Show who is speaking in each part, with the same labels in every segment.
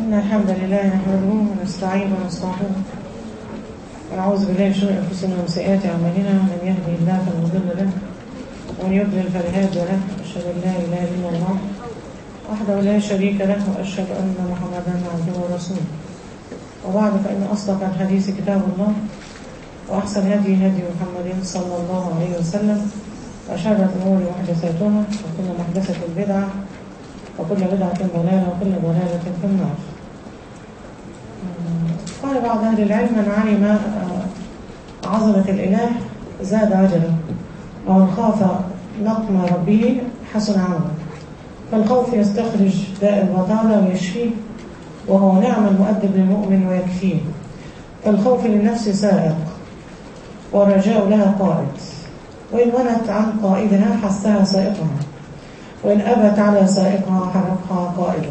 Speaker 1: إن الحمد لله نحمده ونستعين ونستغفره ونعوذ بالله من شرور أنفسنا ومن سيئات أعمالنا من يهده الله فلا مضل له ومن يضلل فلا هادي له أشهد أن لا إله إلا الله وحده لا شريك له وأشهد أن محمدا عبده ورسوله وبعد فإن أصدق الحديث كتاب الله وأحسن هدي هدي محمد صلى الله عليه وسلم وشر الأمور محدثاتها وكل محدثة بدعة وكل بدعة ضلالة وكل ضلالة في النار قال بعض أهل العلم من علم عظمة الإله زاد عجله ومن خاف نقم ربه حسن عمله فالخوف يستخرج داء البطالة ويشفيه وهو نعم المؤدب للمؤمن ويكفيه فالخوف للنفس سائق والرجاء لها قائد وإن ونت عن قائدها حسها سائقها وإن أبت على سائقها حرقها قائدها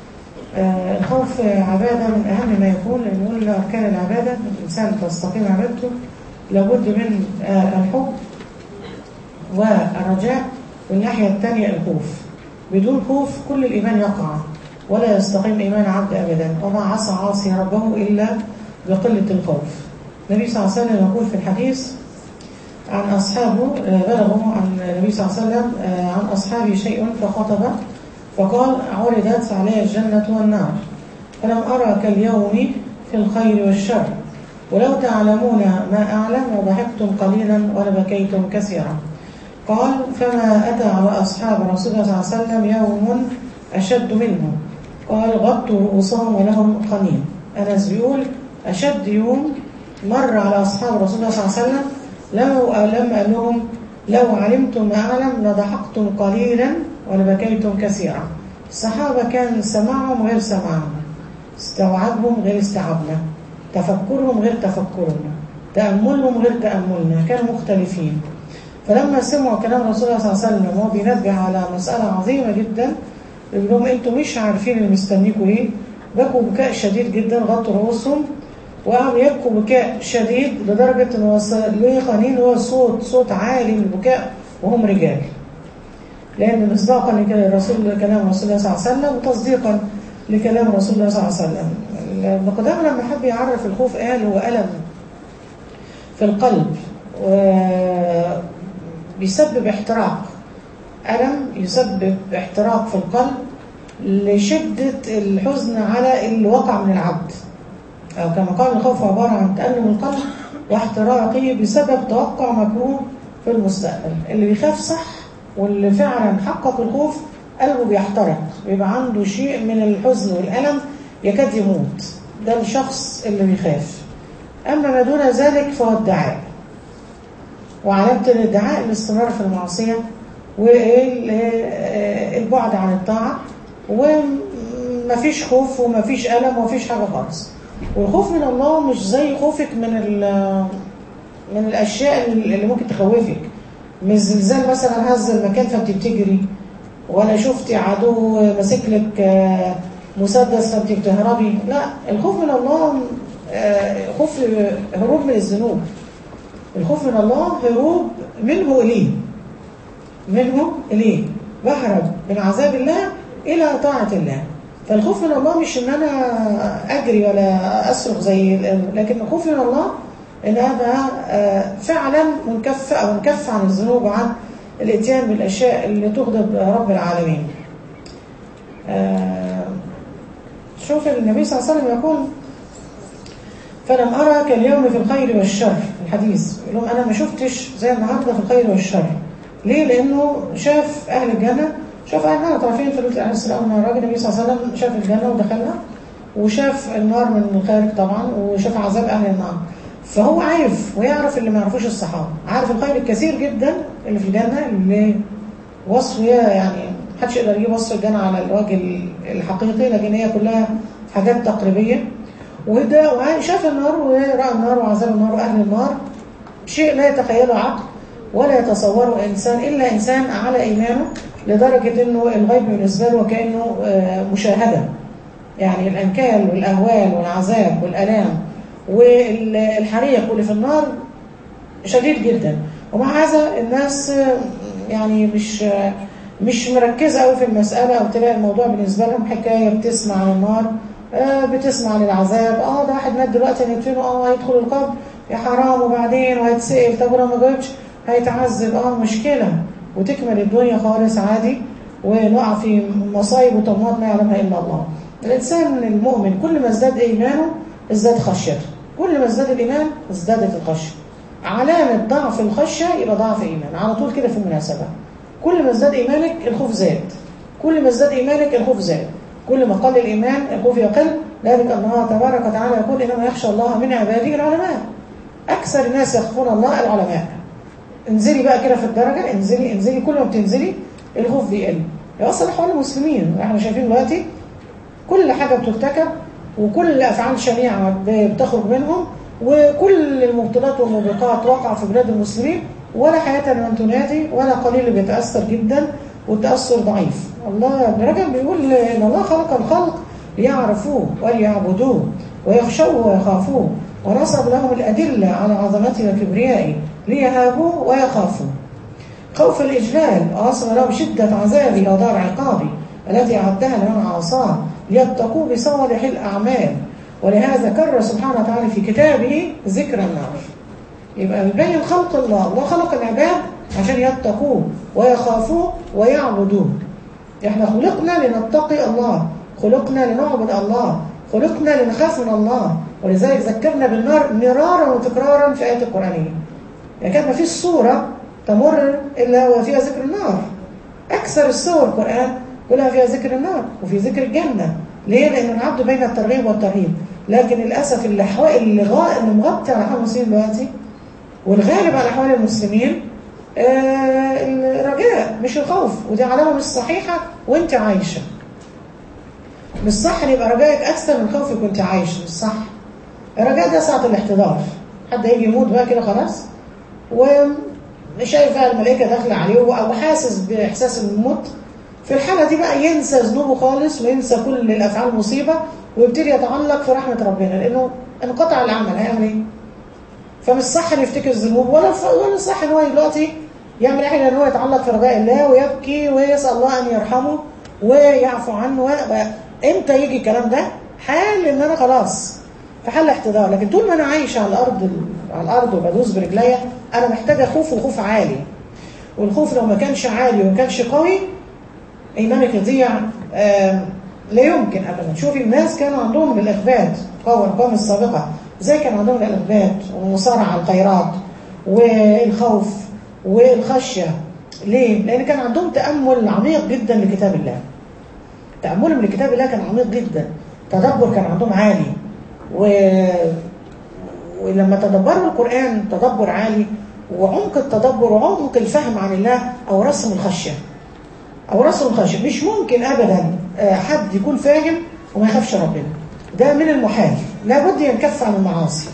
Speaker 1: آه الخوف عبادة من أهم ما يكون لأن يقول أركان العبادة الإنسان تستقيم عبادته لابد من آه الحب والرجاء والناحية الثانية الخوف بدون خوف كل الإيمان يقع ولا يستقيم إيمان عبد أبدا وما عصى عاصي ربه إلا بقلة الخوف النبي صلى الله عليه وسلم يقول في الحديث عن أصحابه بلغوا عن النبي صلى الله عليه وسلم عن أصحابه شيء فخطب فقال عرضت علي الجنة والنار فلم أرى كاليوم في الخير والشر ولو تعلمون ما أعلم وضحكتم قليلا ولبكيتم كثيرا قال فما أتى على أصحاب رسول الله صلى الله عليه وسلم يوم أشد منه قال غطوا رؤوسهم ولهم قنين أنس بيقول أشد يوم مر على أصحاب رسول الله صلى الله عليه وسلم لو لم قال لهم لو علمتم ما أعلم لضحكتم قليلا ولبكيتم كثيرا الصحابة كان سماعهم غير سماعهم استوعبهم غير استيعابنا تفكرهم غير تفكرنا تأملهم غير تأملنا كانوا مختلفين فلما سمعوا كلام رسول الله صلى الله عليه وسلم وهو بينبه على مسألة عظيمة جدا يقول لهم انتوا مش عارفين اللي مستنيكوا ايه بكوا بكاء شديد جدا غطوا رؤوسهم وقاموا يبكوا بكاء شديد لدرجة ان وصل له قنين هو صوت صوت عالي من البكاء وهم رجال لأن مصداقا لرسول كلام رسول الله صلى الله عليه وسلم وتصديقا لكلام رسول الله صلى الله عليه وسلم المقدام لما حب يعرف الخوف قال هو ألم في القلب وبيسبب احتراق ألم يسبب احتراق في القلب لشدة الحزن على اللي وقع من العبد أو كما قال الخوف عبارة عن تألم القلب واحتراقه بسبب توقع مكروه في المستقبل اللي بيخاف صح واللي فعلا حقق الخوف قلبه بيحترق بيبقى عنده شيء من الحزن والألم يكاد يموت ده الشخص اللي بيخاف أما ما دون ذلك فهو الدعاء وعلامة الادعاء الاستمرار في المعصية والبعد عن الطاعة ومفيش خوف ومفيش ألم ومفيش حاجة خالص والخوف من الله مش زي خوفك من من الأشياء اللي ممكن تخوفك مش زلزال مثلا هز المكان فانت بتجري ولا شفتي عدو ماسك لك مسدس فانت بتهربي لا الخوف من الله خوف هروب من الذنوب الخوف من الله هروب منه إليه منه إليه بهرب من عذاب الله إلى طاعة الله فالخوف من الله مش ان انا اجري ولا اصرخ زي لكن الخوف من الله ان ابقى فعلا منكف او منكف عن الذنوب وعن الاتيان بالاشياء اللي تغضب رب العالمين شوف النبي صلى الله عليه وسلم يقول فلم أرى كاليوم في الخير والشر الحديث يقول لهم أنا ما شفتش زي النهاردة في الخير والشر ليه؟ لأنه شاف أهل الجنة شاف أهل النار طرفين في الوقت عليه السلام الراجل النبي صلى الله عليه وسلم شاف الجنة ودخلها وشاف النار من الخارج طبعا وشاف عذاب أهل النار فهو عارف ويعرف اللي ما يعرفوش الصحابة عارف الخير الكثير جدا اللي في الجنة اللي وصفه يعني محدش يقدر يجيب وصف الجنة على الوجه الحقيقي لكن هي كلها حاجات تقريبية وده شاف النار ورأى النار وعذاب النار وأهل النار شيء لا يتخيله عقل ولا يتصوره إنسان إلا إنسان على إيمانه لدرجة أنه الغيب بالنسبة له وكأنه مشاهدة يعني الأنكال والأهوال والعذاب والألام والحريق واللي في النار شديد جدا ومع هذا الناس يعني مش مش مركزة قوي في المسألة أو تلاقي الموضوع بالنسبة لهم حكاية بتسمع عن النار آه بتسمع للعذاب اه ده واحد مات دلوقتي هندفنه اه هيدخل القبر يا حرام وبعدين وهيتسأل طب ولو ما جاوبش هيتعذب اه مشكلة وتكمل الدنيا خالص عادي ونقع في مصايب وطمات ما يعلمها إلا الله الإنسان المؤمن كل ما ازداد إيمانه ازداد خشيته كل ما ازداد الإيمان ازدادت الخشية علامة ضعف الخشية يبقى ضعف إيمان على طول كده في المناسبة كل ما ازداد إيمانك الخوف زاد كل ما ازداد إيمانك الخوف زاد كل ما قل الإيمان الخوف يقل ذلك الله تبارك وتعالى يقول إنما يخشى الله من عباده العلماء أكثر الناس يخافون الله العلماء انزلي بقى كده في الدرجة انزلي انزلي كل ما بتنزلي الخوف بيقل يوصل حوالي المسلمين احنا شايفين دلوقتي كل حاجة بترتكب وكل أفعال شنيعة بتخرج منهم وكل المبطلات والموبقات وقع في بلاد المسلمين ولا حياة لمن تنادي ولا قليل بيتأثر جدا والتأثر ضعيف الله ابن رجب بيقول إن الله خلق الخلق ليعرفوه وليعبدوه ويخشوه ويخافوه ونصب لهم الأدلة على عظمته وكبريائه ليهابوه ويخافوه خوف الإجلال أصل لهم شدة عذابه ودار عقابه التي أعدها لمن عصاه ليتقوا بصالح الأعمال ولهذا كرر سبحانه وتعالى في كتابه ذكر النار يبقى بيبين خلق الله الله خلق العباد عشان يتقوه ويخافوه ويعبدوه احنا خلقنا لنتقي الله خلقنا لنعبد الله خلقنا لنخاف من الله ولذلك ذكرنا بالنار مرارا وتكرارا في آيات القرآنية يعني كانت ما فيش صورة تمر إلا وفيها ذكر النار أكثر الصور القرآن كلها فيها ذكر النار وفي ذكر الجنة ليه؟ لأن العبد بين الترغيب والترهيب لكن للأسف الأحوال اللي, غا... اللي مغطي على أحوال المسلمين دلوقتي والغالب على أحوال المسلمين آه الرجاء مش الخوف ودي علامة مش صحيحة وانت عايشة مش صح ان يبقى رجائك أكثر من خوفك وانت عايشة مش صح الرجاء ده ساعة الاحتضار حد هيجي يموت بقى كده خلاص وشايف بقى الملائكة داخلة عليه أو حاسس بإحساس الموت في الحالة دي بقى ينسى ذنوبه خالص وينسى كل الأفعال مصيبة ويبتدي يتعلق في رحمة ربنا لأنه انقطع العمل هيعمل ايه؟ فمش صح انه يفتكر الذنوب ولا ولا صح ان هو دلوقتي يعمل ايه ان هو يتعلق في رجاء الله ويبكي ويسأل الله ان يرحمه ويعفو عنه و... امتى يجي الكلام ده؟ حال ان انا خلاص في حال احتضار لكن طول ما انا عايش على الارض على الارض وبدوس برجليا انا محتاجه خوف وخوف عالي والخوف لو ما كانش عالي وما كانش قوي ايمانك يضيع لا يمكن ابدا شوفي الناس كانوا عندهم الاخبات قوة القوم السابقه زي كان عندهم الاخبات والمصارعه على الخيرات والخوف والخشيه ليه؟ لان كان عندهم تامل عميق جدا لكتاب الله تاملهم لكتاب الله كان عميق جدا تدبر كان عندهم عالي و... ولما تدبروا القرآن تدبر عالي وعمق التدبر وعمق الفهم عن الله أو رسم الخشية أو رسم الخشية مش ممكن أبدا حد يكون فاهم وما يخافش ربنا ده من المحال لابد ينكف عن المعاصي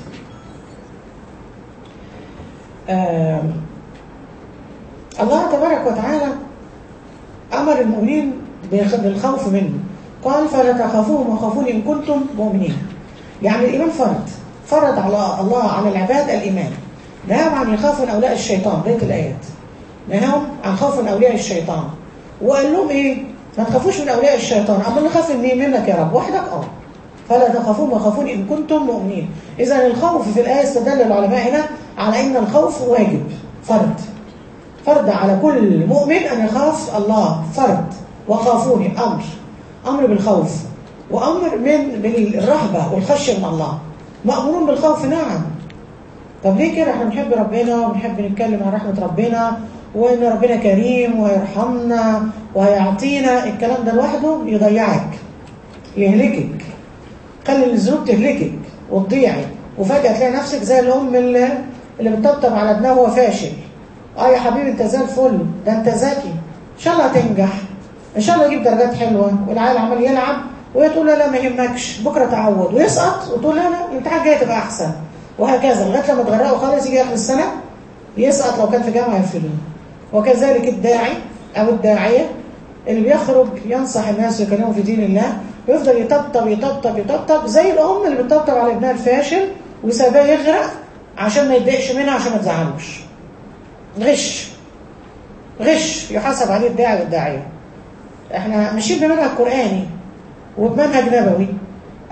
Speaker 1: الله تبارك وتعالى أمر المؤمنين بالخوف منه قال فلا تخافوهم وخافوني إن كنتم مؤمنين يعني الإيمان فرض فرض على الله على العباد الإيمان نهاهم عن الخوف من أولياء الشيطان بيت الآيات نهاهم عن خوف من أولياء الشيطان وقال لهم إيه ما تخافوش من أولياء الشيطان أما نخاف من منك يا رب وحدك أه فلا تخافون وخافون إن كنتم مؤمنين إذا الخوف في الآية استدل العلماء هنا على أن الخوف واجب فرض فرض على كل مؤمن أن يخاف الله فرض وخافوني أمر أمر بالخوف وأمر من بالرهبة والخشية من الله مأمورون بالخوف نعم طب ليه كده احنا بنحب ربنا وبنحب نتكلم عن رحمة ربنا وان ربنا كريم وهيرحمنا وهيعطينا الكلام ده لوحده يضيعك يهلكك خلي الذنوب تهلكك وتضيعي وفجأة تلاقي نفسك زي الأم اللي, اللي بتطبطب على ابنها وهو فاشل اه يا حبيبي انت زي الفل ده انت ذكي ان شاء الله هتنجح ان شاء الله تجيب درجات حلوة والعيال عمال يلعب وهي تقول لا لا ما يهمكش بكره تعود ويسقط وتقول لا لا الامتحان جاي تبقى احسن وهكذا لغايه لما تغرقه خالص يجي اخر السنه يسقط لو كان في جامعه يقفلوه وكذلك الداعي او الداعيه اللي بيخرج ينصح الناس ويكلمهم في دين الله ويفضل يطبطب يطبطب يطبطب زي الام اللي بتطبطب على ابنها الفاشل وساباه يغرق عشان ما يتضايقش منها عشان ما تزعلوش غش غش يحاسب عليه الداعي والداعيه احنا ماشيين بمنهج قراني وبمنهج نبوي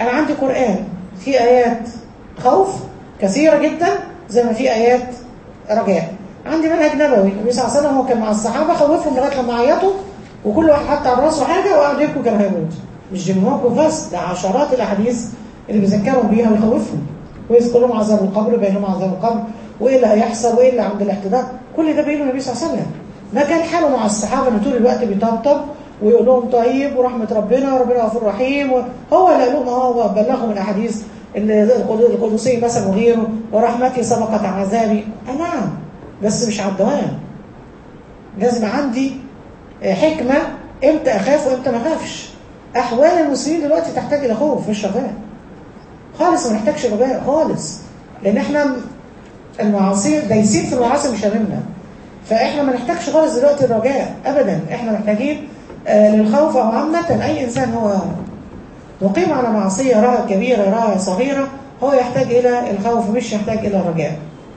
Speaker 1: انا عندي قران في ايات خوف كثيره جدا زي ما في ايات رجاء عندي منهج نبوي النبي صلى الله عليه وسلم هو كان مع الصحابه خوفهم لغايه لما عيطوا وكل واحد حط على راسه حاجه وقعد يبكوا كان هيموت مش دي موقف بس ده عشرات الاحاديث اللي بيذكرهم بيها ويخوفهم ويذكر لهم عذاب القبر بين لهم عذاب القبر وايه اللي هيحصل وايه اللي عند الاحتضار كل ده بيقوله النبي صلى الله عليه وسلم ما كان حاله مع الصحابه ان طول الوقت بيطبطب ويقول لهم طيب ورحمه ربنا وربنا غفور رحيم هو اللي قال لهم هو بلغهم الاحاديث القدسيه مثلا وغيره ورحمتي سبقت عذابي نعم بس مش على الدوام لازم عندي حكمه امتى اخاف وامتى ما اخافش احوال المسلمين دلوقتي تحتاج الى خوف مش رجاء خالص ما نحتاجش رجاء خالص لان احنا المعاصي دايسين في المعاصي مش هاممنا فاحنا ما نحتاجش خالص دلوقتي الرجاء ابدا احنا محتاجين آه للخوف او عامه اي انسان هو مقيم على معصيه راه كبيره راه صغيره هو يحتاج الى الخوف مش يحتاج الى الرجاء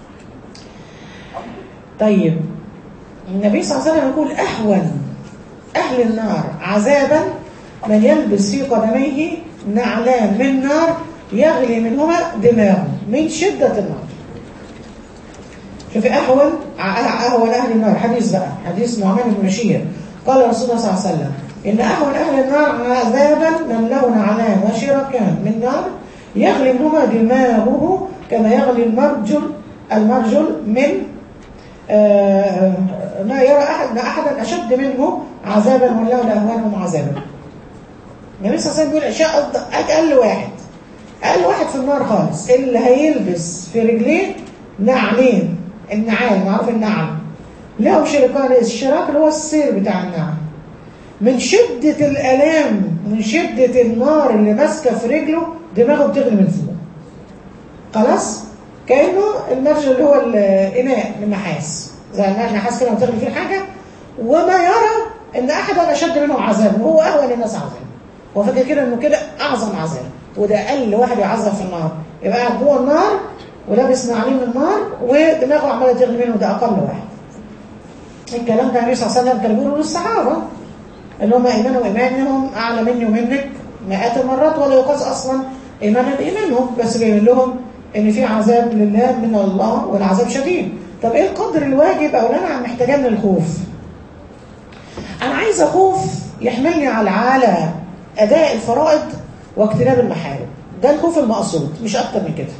Speaker 1: طيب النبي صلى الله عليه وسلم يقول اهون اهل النار عذابا من يلبس في قدميه نعلان من نار يغلي منهما دماغه من شدة النار شوفي أهون أهون أهل النار حديث بقى حديث نعمان بن بشير قال رسول الله صلى الله عليه وسلم إن أهون أهل النار عذابا من له نعلان وشركان من نار يغلي منهما دماغه كما يغلي المرجل المرجل من آه ما يرى أحد أحدا أشد منه عذابا والله لأهوانهم عذابا النبي صلى الله عليه وسلم بيقول أشياء أقل واحد أقل واحد في النار خالص اللي هيلبس في رجليه نعلين النعال معروف النعل لهم شركان الشراك اللي هو السير بتاع النعل من شدة الألام من شدة النار اللي ماسكة في رجله دماغه بتغلي من فوق خلاص كأنه المرجل اللي هو الإناء النحاس زي النحاس كده بتغلي فيه حاجة وما يرى ان احدا اشد منه عذاب وهو اهون الناس عذاب هو فاكر كده انه كده اعظم عذاب وده اقل واحد يعذب في النار يبقى قاعد جوه النار ولابس نعلين النار ودماغه عماله تغلي منه ده اقل واحد الكلام ده النبي صلى الله عليه وسلم كان بيقوله للصحابه اللي هم ايمانهم ايمانهم اعلى مني ومنك مئات المرات ولا يقاس اصلا ايمانا بايمانهم بس بيقول لهم ان في عذاب لله من الله والعذاب شديد طب ايه القدر الواجب او اللي انا محتاجاه من الخوف انا عايز خوف يحملني على على اداء الفرائض واجتناب المحارم ده الخوف المقصود مش اكتر من كده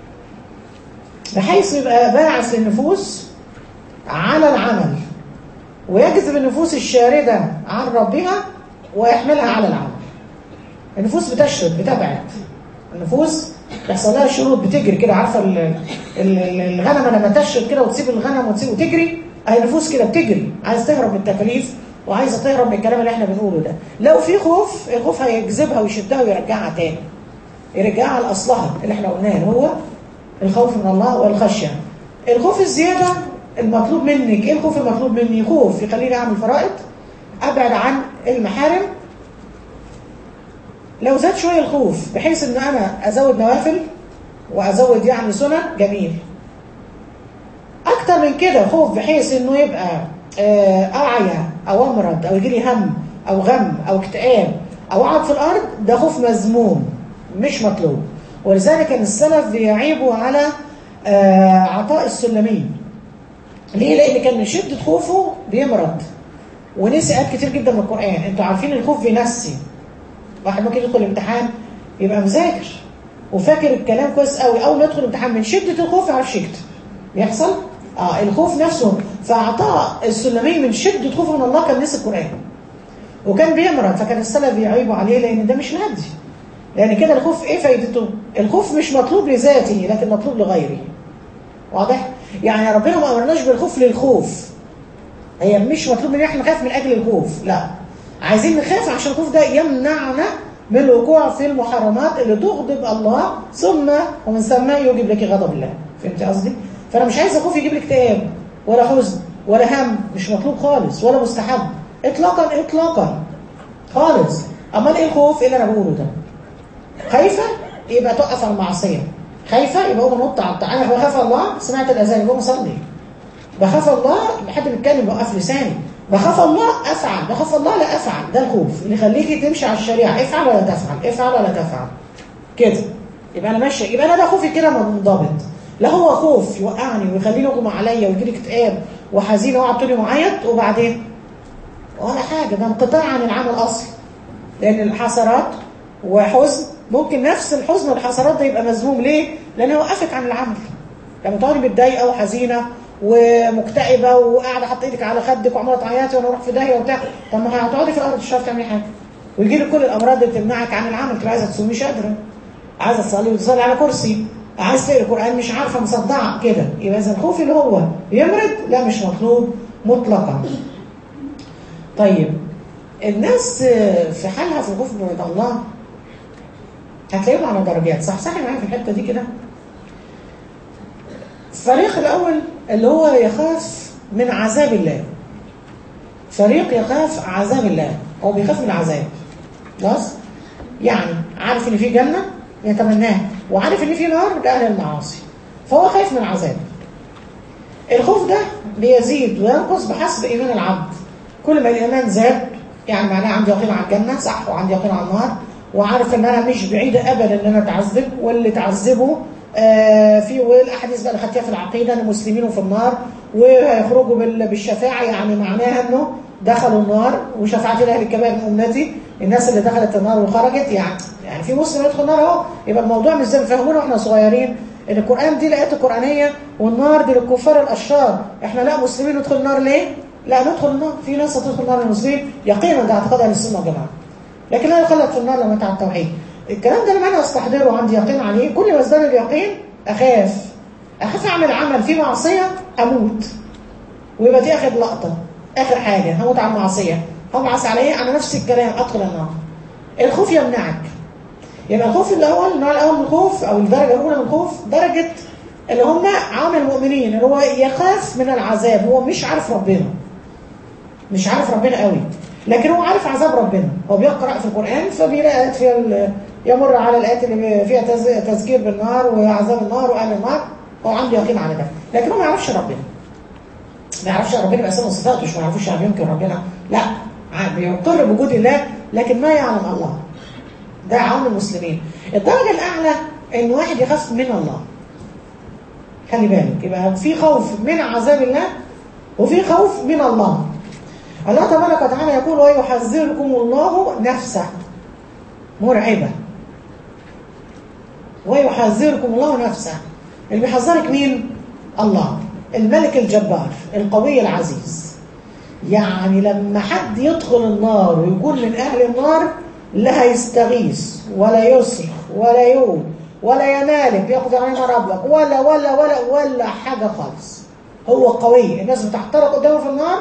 Speaker 1: بحيث يبقى باعث للنفوس على العمل ويجذب النفوس الشاردة عن ربها ويحملها على العمل النفوس بتشرد بتبعد النفوس بيحصل لها شروط بتجري كده عارفه الغنمه لما تشرد كده وتسيب الغنم وتسيب وتجري اهي النفوس كده بتجري عايز تهرب من التكاليف وعايزه تهرب من الكلام اللي احنا بنقوله ده لو في خوف الخوف هيجذبها ويشدها ويرجعها تاني يرجعها لاصلها اللي احنا قلناه اللي هو الخوف من الله والخشيه الخوف الزياده المطلوب منك ايه الخوف المطلوب مني خوف يخليني اعمل فرائض ابعد عن المحارم لو زاد شويه الخوف بحيث ان انا ازود نوافل وازود يعني سنن جميل اكتر من كده خوف بحيث انه يبقى اعيا او امرض او يجيلي هم او غم او اكتئاب او اقعد في الارض ده خوف مذموم مش مطلوب ولذلك كان السلف بيعيبوا على عطاء السلمي ليه لان كان من شده خوفه بيمرض ونسي آيات كتير جدا من القران انتوا عارفين الخوف بينسي واحد ممكن يدخل الامتحان يبقى مذاكر وفاكر الكلام كويس قوي اول ما يدخل الامتحان من شده الخوف ما يعرفش يكتب بيحصل اه الخوف نفسه فعطاء السلمي من شده خوفه من الله كان نسي القران وكان بيمرض فكان السلف بيعيبوا عليه لان ده مش مادي لان كده الخوف ايه فايدته الخوف مش مطلوب لذاته لكن مطلوب لغيره واضح يعني ربنا ما امرناش بالخوف للخوف هي مش مطلوب مننا احنا نخاف من اجل الخوف لا عايزين نخاف عشان الخوف ده يمنعنا من الوقوع في المحرمات اللي تغضب الله ثم ومن ثم يجيب لك غضب الله فهمت قصدي فانا مش عايز الخوف يجيب لي اكتئاب ولا حزن ولا هم مش مطلوب خالص ولا مستحب اطلاقا اطلاقا خالص امال ايه الخوف ايه اللي انا بقوله ده خايفه يبقى توقف على المعصيه خايفه يبقى قوم نط على الطعام انا بخاف الله سمعت الاذان يبقى اصلي بخاف الله حد بيتكلم بوقف لساني بخاف الله افعل بخاف الله لا افعل ده الخوف اللي يخليكي تمشي على الشريعه افعل ولا تفعل افعل ولا تفعل كده يبقى انا ماشيه يبقى انا ده خوفي كده منضبط لا هو خوف يوقعني ويخليني اغمى عليا ويجي لي اكتئاب وحزينه واقعد طول يوم اعيط وبعدين ولا حاجه ده انقطاع عن العمل اصلا لان الحسرات وحزن ممكن نفس الحزن والحسرات ده يبقى مذموم ليه؟ لان يوقفك عن العمل لما تقعدي متضايقه وحزينه ومكتئبه وقاعده حاطه ايدك على خدك وعماله تعيطي وانا اروح في داهيه وبتاع طب ما هتقعدي في الارض مش هتعرفي تعملي حاجه ويجي لك كل الامراض اللي تمنعك عن العمل تبقى عايزه تصومي مش قادره عايزه تصلي وتصلي على كرسي عايز تقرا القران مش عارفه مصدعه كده يبقى اذا الخوف اللي هو يمرض لا مش مطلوب مطلقا طيب الناس في حالها في الخوف من الله هتلاقيهم على درجات صح صح معايا في الحته دي كده الفريق الاول اللي هو يخاف من عذاب الله فريق يخاف عذاب الله هو بيخاف من العذاب خلاص يعني عارف ان في جنه يتمناها وعارف ان في نار لاهل المعاصي فهو خايف من العذاب الخوف ده بيزيد وينقص بحسب ايمان العبد كل ما الايمان زاد يعني معناه عندي يقين على الجنه صح وعندي يقين على النار وعارف ان انا مش بعيده ابدا ان انا اتعذب واللي تعذبه آه في والاحاديث بقى اللي خدتها في العقيده ان المسلمين في النار وهيخرجوا بالشفاعه يعني معناها انه دخلوا النار وشفاعه اهل الكبائر من امتي الناس اللي دخلت النار وخرجت يعني يعني في مسلم يدخل النار اهو يبقى الموضوع مش زي ما فهمونا واحنا صغيرين ان القران دي الايات القرانيه والنار دي للكفار الاشرار احنا لا مسلمين ندخل النار ليه؟ لا ندخل النار في ناس هتدخل النار المسلمين يقينا ده اعتقاد اهل السنه والجماعه لكن لا يخلد في النار لما على التوحيد الكلام ده لما انا استحضره وعندي يقين عليه كل ما ازداد اليقين اخاف اخاف اعمل عمل فيه معصيه اموت ويبقى دي اخر لقطه اخر حاجه هموت على المعصيه هبعث على ايه على نفس الكلام ادخل النار الخوف يمنعك يبقى الخوف الاول النوع الاول من الخوف او الدرجه الاولى من الخوف درجه اللي هم عام المؤمنين اللي هو يخاف من العذاب هو مش عارف ربنا مش عارف ربنا قوي لكن هو عارف عذاب ربنا هو بيقرأ في القرآن فبيلاقي آيات فيها يمر على الآيات اللي فيها تذكير بالنار وعذاب النار وأهل النار هو عنده يقين على ده لكن هو ما يعرفش ربنا ما يعرفش ربنا بأسماء وصفاته مش ما يعرفوش يعني يمكن ربنا لا بيقر بوجود الله لكن ما يعلم الله ده عون المسلمين الدرجة الأعلى إن واحد يخاف من الله خلي بالك يبقى في خوف من عذاب الله وفي خوف من الله الله تبارك وتعالى يقول ويحذركم الله نفسه مرعبة ويحذركم الله نفسه اللي بيحذرك مين؟ الله الملك الجبار القوي العزيز يعني لما حد يدخل النار ويكون من أهل النار لا هيستغيث ولا يصرخ ولا يقول ولا ينالك ياخد علينا ربك ولا ولا ولا ولا حاجة خالص هو قوي الناس بتحترق قدامه في النار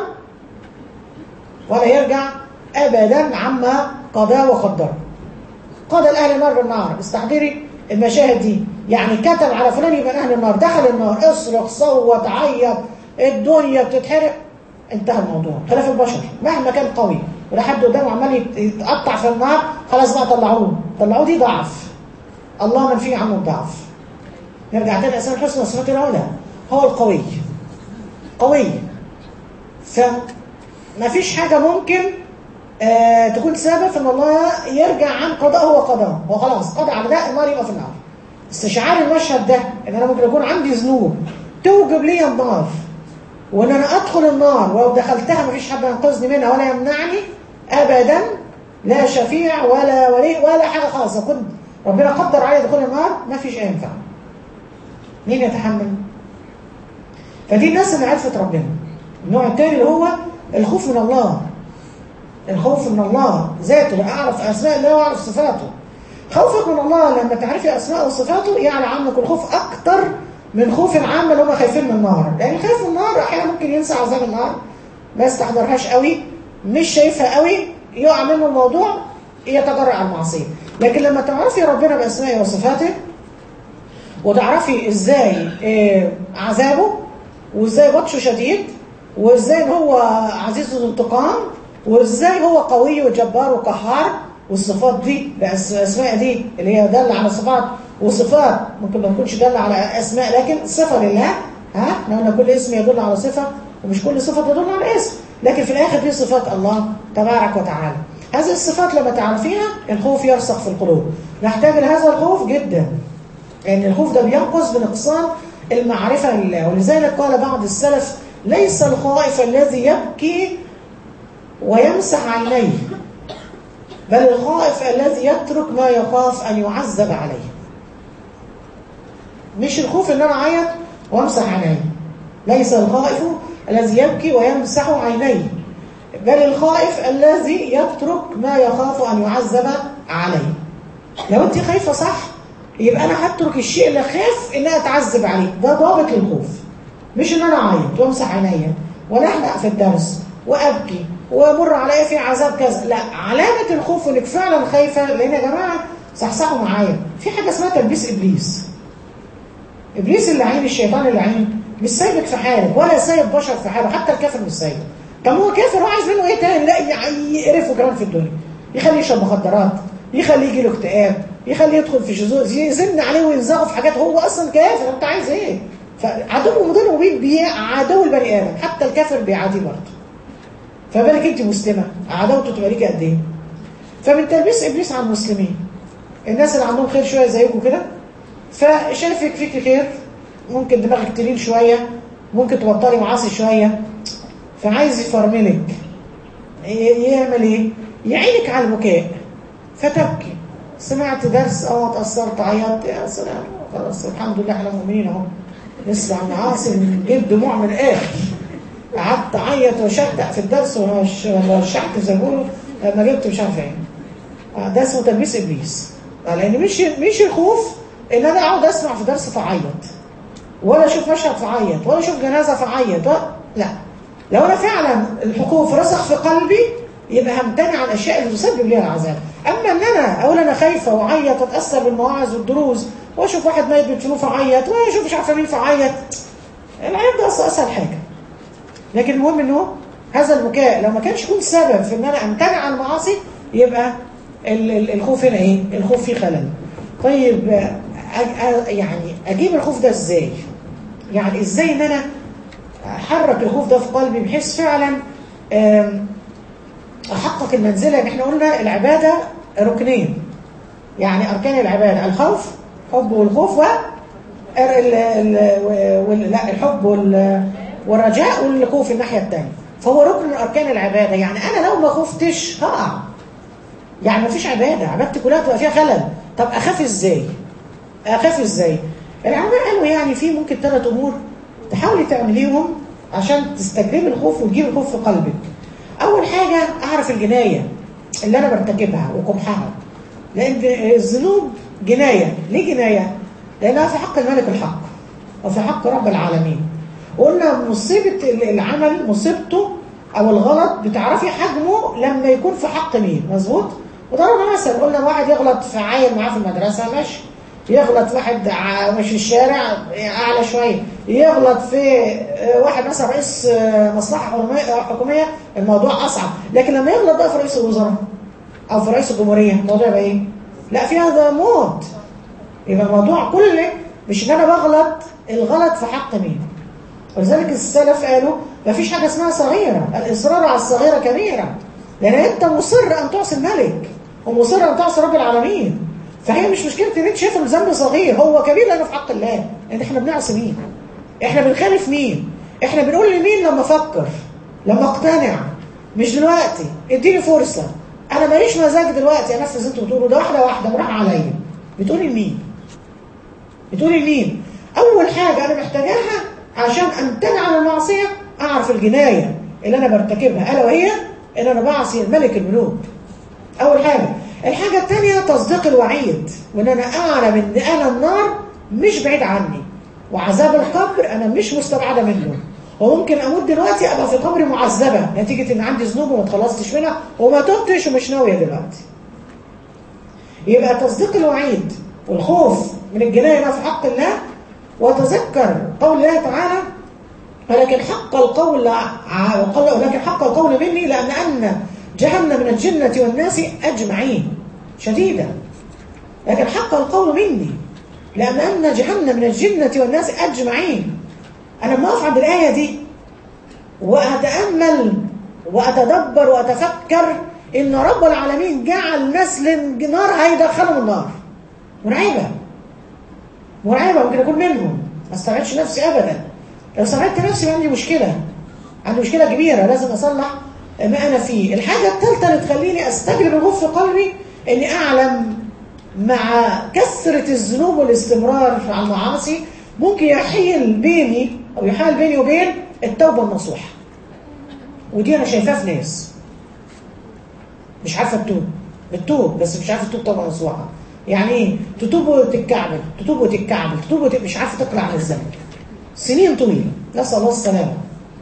Speaker 1: ولا يرجع ابدا عما قضاه وقدره قضى الاهل النار بالنار استحضري المشاهد دي يعني كتب على فلان يبقى اهل النار دخل النار اصرخ صوت عيط الدنيا بتتحرق انتهى الموضوع خلاف البشر مهما كان قوي ولا حد قدامه عمال يتقطع في النار خلاص بقى طلعوه طلعوه دي ضعف الله منفي عنه الضعف نرجع تاني اسماء الحسنى والصفات العلى هو القوي قوي ف ما فيش حاجة ممكن آه تكون سبب في ان الله يرجع عن قضاء هو قضاء هو خلاص قضى على ده النار يبقى في النار استشعار المشهد ده ان انا ممكن يكون عندي ذنوب توجب لي النار وان انا ادخل النار ولو دخلتها ما فيش حد ينقذني منها ولا يمنعني ابدا لا شفيع ولا ولي ولا حاجة خالص كنت ربنا قدر علي دخول النار ما فيش اي ينفع مين يتحمل فدي الناس اللي عرفت ربنا النوع الثاني اللي هو الخوف من الله الخوف من الله ذاته اعرف اسماء الله واعرف صفاته خوفك من الله لما تعرفي اسماء وصفاته يعني عنك الخوف اكتر من خوف العامة اللي هم خايفين من النار لان خايف من النار احيانا ممكن ينسى عذاب النار ما يستحضرهاش قوي مش شايفها قوي يقع منه الموضوع يتجرع على المعصيه لكن لما تعرفي ربنا باسمائه وصفاته وتعرفي ازاي إيه عذابه وازاي بطشه شديد وازاي هو عزيز الانتقام وازاي هو قوي وجبار وقهار والصفات دي الاسماء دي اللي هي دالة على صفات وصفات ممكن ما تكونش دالة على اسماء لكن صفة لله ها احنا قلنا كل اسم يدل على صفة ومش كل صفة تدل على اسم لكن في الاخر دي صفات الله تبارك وتعالى هذه الصفات لما تعرفيها الخوف يرسخ في القلوب نحتاج لهذا الخوف جدا لأن يعني الخوف ده بينقص بنقصان المعرفة لله ولذلك قال بعض السلف ليس الخائف الذي يبكي ويمسح عينيه بل الخائف الذي يترك ما يخاف أن يعذب عليه مش الخوف ان انا اعيط وامسح عيني ليس الخائف الذي يبكي ويمسح عينيه بل الخائف الذي يترك ما يخاف ان يعذب عليه لو انت خايفه صح يبقى انا هترك الشيء اللي خاف ان انا اتعذب عليه ده ضابط للخوف مش ان انا اعيط وامسح عينيا ولا احلق في الدرس وابكي ومر عليا في عذاب كذا لا علامه الخوف انك فعلا خايفه لان يا جماعه صحصحوا معايا في حاجه اسمها تلبيس ابليس ابليس اللعين الشيطان اللعين مش سايبك في حالك ولا سايب بشر في حاله حتى الكافر مش سايبه طب هو كافر وعايز منه ايه تاني لا يقرفه كمان في الدنيا يخليه يشرب مخدرات يخليه يجي له اكتئاب يخليه يدخل في شذوذ يزن عليه وينزغه في حاجات هو اصلا كافر انت عايز ايه فعدو مضر مبين بيه عدو البني ادم حتى الكافر بيعاديه برضه فبالك انت مسلمه عداوته تبقى ليكي قد ايه فمن تلبيس ابليس على المسلمين الناس اللي عندهم خير شويه زيكم كده فشايفك فيك خير ممكن دماغك تلين شوية ممكن تبطلي معاصي شوية فعايز يفرملك يعمل ايه يعينك على البكاء فتبكي سمعت درس اه اتأثرت عيطت يا سلام خلاص الحمد لله احنا مؤمنين اهو نسمع معاصي نجيب دموع من الاخر قعدت اعيط وشتق في الدرس ورشحت زي ما بيقولوا ما جبت مش عارف ايه ده اسمه تلبيس ابليس لان مش مش الخوف ان انا اقعد اسمع في درس فاعيط ولا اشوف مشهد فاعيط ولا اشوف جنازه فاعيط لا لو انا فعلا الخوف رسخ في قلبي يبقى همتنع عن الاشياء اللي تسبب لي العذاب اما ان انا اقول انا خايفه واعيط واتاثر بالمواعظ والدروس واشوف واحد ميت بيدفنوه فاعيط واشوف مش عارفه مين فاعيط العياط ده اصلا اسهل حاجه لكن المهم انه هذا البكاء لو ما كانش يكون سبب في ان انا امتنع عن المعاصي يبقى الخوف هنا ايه الخوف فيه خلل طيب يعني اجيب الخوف ده ازاي يعني ازاي ان انا احرك الخوف ده في قلبي بحيث فعلا احقق المنزله اللي احنا قلنا العباده ركنين يعني اركان العباده الخوف حب والخوف و لا الحب والرجاء والخوف الناحيه الثانيه فهو ركن من اركان العباده يعني انا لو ما خفتش هقع يعني ما فيش عباده عبادتي كلها تبقى فيها خلل طب اخاف ازاي اخاف ازاي العلماء قالوا يعني في ممكن ثلاث امور تحاولي تعمليهم عشان تستجلبي الخوف وتجيب الخوف في قلبك اول حاجه اعرف الجنايه اللي انا برتكبها وقبحها لان الذنوب جنايه ليه جنايه لانها في حق الملك الحق وفي حق رب العالمين قلنا مصيبه العمل مصيبته او الغلط بتعرفي حجمه لما يكون في حق مين مظبوط وضربنا مثلا قلنا واحد يغلط في عيل معاه في المدرسه ماشي يغلط واحد مش في الشارع اعلى شويه يغلط في واحد مثلا رئيس مصلحه حكوميه الموضوع اصعب لكن لما يغلط بقى في رئيس الوزراء او في رئيس الجمهوريه الموضوع يبقى ايه لا في هذا موت يبقى الموضوع كله مش ان انا بغلط الغلط في حق مين ولذلك السلف قالوا ما فيش حاجه اسمها صغيره الاصرار على الصغيره كبيره لان انت مصر ان تعصي الملك ومصر ان تعصي رب العالمين فهي مش مشكله ان انت شايف الذنب صغير هو كبير لانه في حق الله ان احنا بنعصي مين احنا بنخالف مين احنا بنقول لمين لما افكر لما اقتنع مش دلوقتي اديني فرصه انا ماليش مزاج دلوقتي انفذ انتوا بتقولوا ده واحده واحده براح عليا بتقولي لمين بتقولي لمين اول حاجه انا محتاجاها عشان امتنع عن المعصيه اعرف الجنايه اللي انا برتكبها الا وهي ان انا بعصي الملك الملوك اول حاجه الحاجة الثانية تصديق الوعيد وان انا اعلم ان انا النار مش بعيد عني وعذاب القبر انا مش مستبعدة منه وممكن اموت دلوقتي ابقى في قبر معذبة نتيجة ان عندي ذنوب وما اتخلصتش منها وما تبتش ومش ناوية دلوقتي يبقى تصديق الوعيد والخوف من الجناية في حق الله وتذكر قول الله تعالى ولكن حق القول ولكن حق القول مني لأن أن جهنم من الجنة والناس أجمعين شديدة لكن حق القول مني لأن أن جهنم من الجنة والناس أجمعين أنا لما أقف عند الآية دي وأتأمل وأتدبر وأتفكر ان رب العالمين جعل نسل النار هيدخلهم النار مرعبه مرعبه ممكن اكون منهم ما استبعدش نفسي ابدا لو استبعدت نفسي عندي مشكله عندي مشكله كبيره لازم اصلح ما انا فيه الحاجه الثالثه اللي تخليني استجلب الخوف في قلبي اني اعلم مع كثره الذنوب والاستمرار على المعاصي ممكن يحيل بيني او يحال بيني وبين التوبه النصوحه ودي انا شايفاها في ناس مش عارفه تتوب بتتوب بس مش عارفه تتوب توبه نصوحه يعني ايه تتوب وتتكعبل تتوب وتتكعبل تتوب وت... مش عارفه تقلع عن الذنب سنين طويله نسال الله السلامه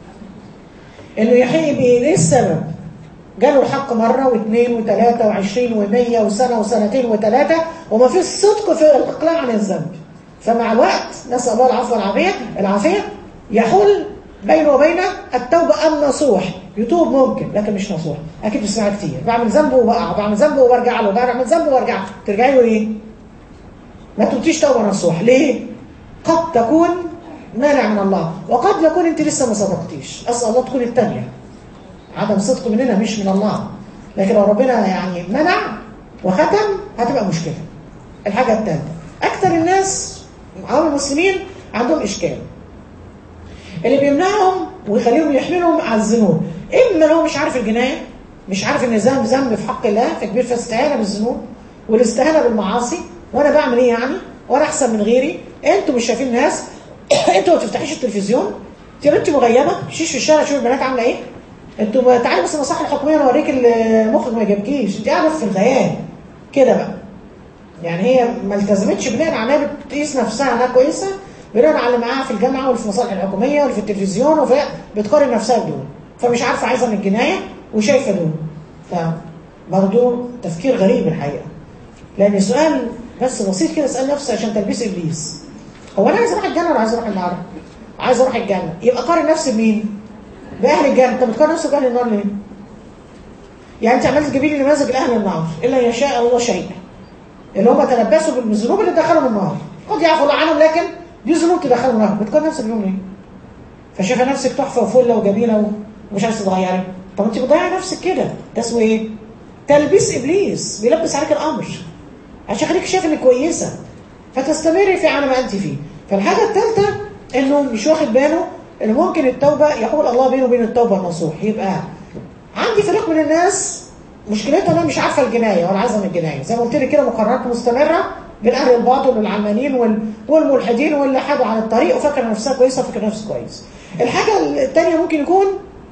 Speaker 1: انه يحيي بايه ايه السبب جاله الحق مرة واثنين وثلاثة وعشرين ومية وسنة وسنتين وثلاثة وما فيش صدق في الإقلاع عن الذنب فمع الوقت نسأل الله العفو والعافية العافية يحول بينه وبين التوبة النصوح يتوب ممكن لكن مش نصوح أكيد بسمعها كتير بعمل ذنب وبقع بعمل ذنب وبرجع له بعمل ذنب وبرجع ترجعي له إيه؟ ما تبتيش توبة نصوح ليه؟ قد تكون مانع من الله وقد يكون أنت لسه ما صدقتيش أسأل الله تكون الثانية عدم صدق مننا مش من الله لكن لو ربنا يعني منع وختم هتبقى مشكلة الحاجة الثالثة أكثر الناس عوام المسلمين عندهم إشكال اللي بيمنعهم ويخليهم يحملهم على الذنوب إما لو مش عارف الجناية مش عارف ان الذنب ذنب في حق الله فكبير فاستهانة بالذنوب والاستهانة بالمعاصي وانا بعمل ايه يعني وانا احسن من غيري انتوا مش شايفين ناس انتوا ما تفتحيش التلفزيون تبقى انت مغيبه تمشيش في الشارع تشوف البنات عامله ايه انتوا تعالي بس المصالح الحكوميه اوريك المخرج ما يجيبكيش انت قاعده في الخيال كده بقى يعني هي ما التزمتش بناء على انها بتقيس نفسها انها كويسه بناء على اللي معاها في الجامعه واللي في المصالح الحكوميه واللي في التلفزيون وفي بتقارن نفسها بدول فمش عارفه عايزه من الجنايه وشايفه دول فبرضه تفكير غريب الحقيقه لان سؤال بس بسيط كده اسال نفسي عشان تلبيس ابليس هو انا عايز اروح الجنه ولا عايز اروح النار؟ عايز اروح الجنه يبقى قارن نفسي بمين؟ باهل الجنه انت بتقارن نفسك باهل النار ليه؟ يعني انت عمال تجيبي لي نماذج لاهل النار الا يشاء الله شيئا اللي هم تلبسوا بالذنوب اللي دخلهم النار قد يعفو الله عنهم لكن دي ذنوب تدخلهم النار بتقارن نفسك بيهم ليه؟ فشايفه نفسك تحفه وفله وجميله ومش عايزه تتغيري طب انت بتضيعي نفسك كده ده اسمه ايه؟ تلبيس ابليس بيلبس عليك الامر عشان خليك شايف انك كويسه فتستمري في على ما انت فيه فالحاجه الثالثه انه مش واخد باله ان ممكن التوبه يحول الله بينه وبين التوبه النصوح يبقى عندي فريق من الناس مشكلتها انا مش عارفه الجنايه ولا عايزه من الجنايه زي ما قلت لك كده مقارنات مستمره بين اهل الباطل والعلمانيين وال... والملحدين واللي حادوا عن الطريق وفاكر نفسها كويسه وفاكر نفسه كويس الحاجه الثانيه ممكن يكون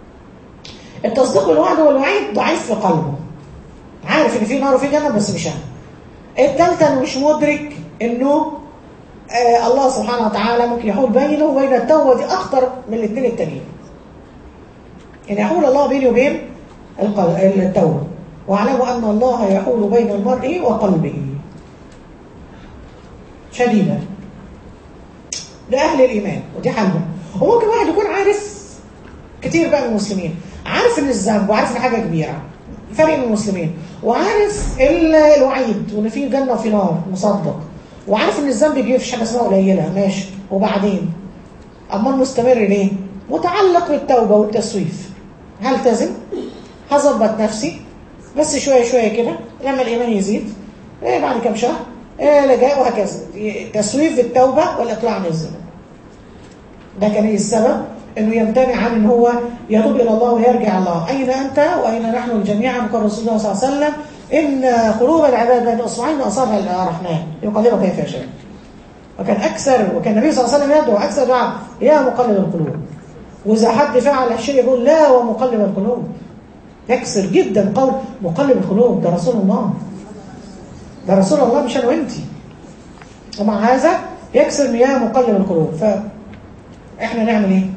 Speaker 1: التصديق بالوعد والوعيد ضعيف في قلبه عارف ان في نار وفي جنه بس مش انا الثالثه انه مش مدرك انه آه الله سبحانه وتعالى ممكن يحول بينه وبين التوبه دي اخطر من الاثنين التانيين ان يحول الله بيني وبين التوبه واعلموا ان الله يحول بين المرء وقلبه شديدا لاهل الايمان ودي حالهم وممكن واحد يكون عارف كتير بقى من المسلمين عارف ان الذنب وعارف ان حاجه كبيره فرق من المسلمين وعارف الوعيد وان في جنه وفي نار مصدق وعارف ان الذنب بيجي في حاجه اسمها قليله ماشي وبعدين امال مستمر ليه متعلق بالتوبه والتسويف هلتزم هظبط نفسي بس شويه شويه كده لما الايمان يزيد إيه بعد كام شهر إيه لجاء وهكذا تسويف بالتوبه والاقلاع عن الذنب ده كان ايه السبب انه يمتنع عن ان هو يتوب الى الله ويرجع الله اين انت واين نحن جميعا قال رسول الله صلى الله عليه وسلم ان قلوب العباد بين اصبعين اصابع الرحمن يقلبها كيف يشاء وكان اكثر وكان النبي صلى الله عليه وسلم يدعو اكثر دعاء يا مقلب القلوب واذا حد فعل الشيء يقول لا ومقلب القلوب يكسر جدا قول مقلب القلوب ده رسول الله ده رسول الله مش انا وانت ومع هذا يكسر يا مقلب القلوب فاحنا نعمل ايه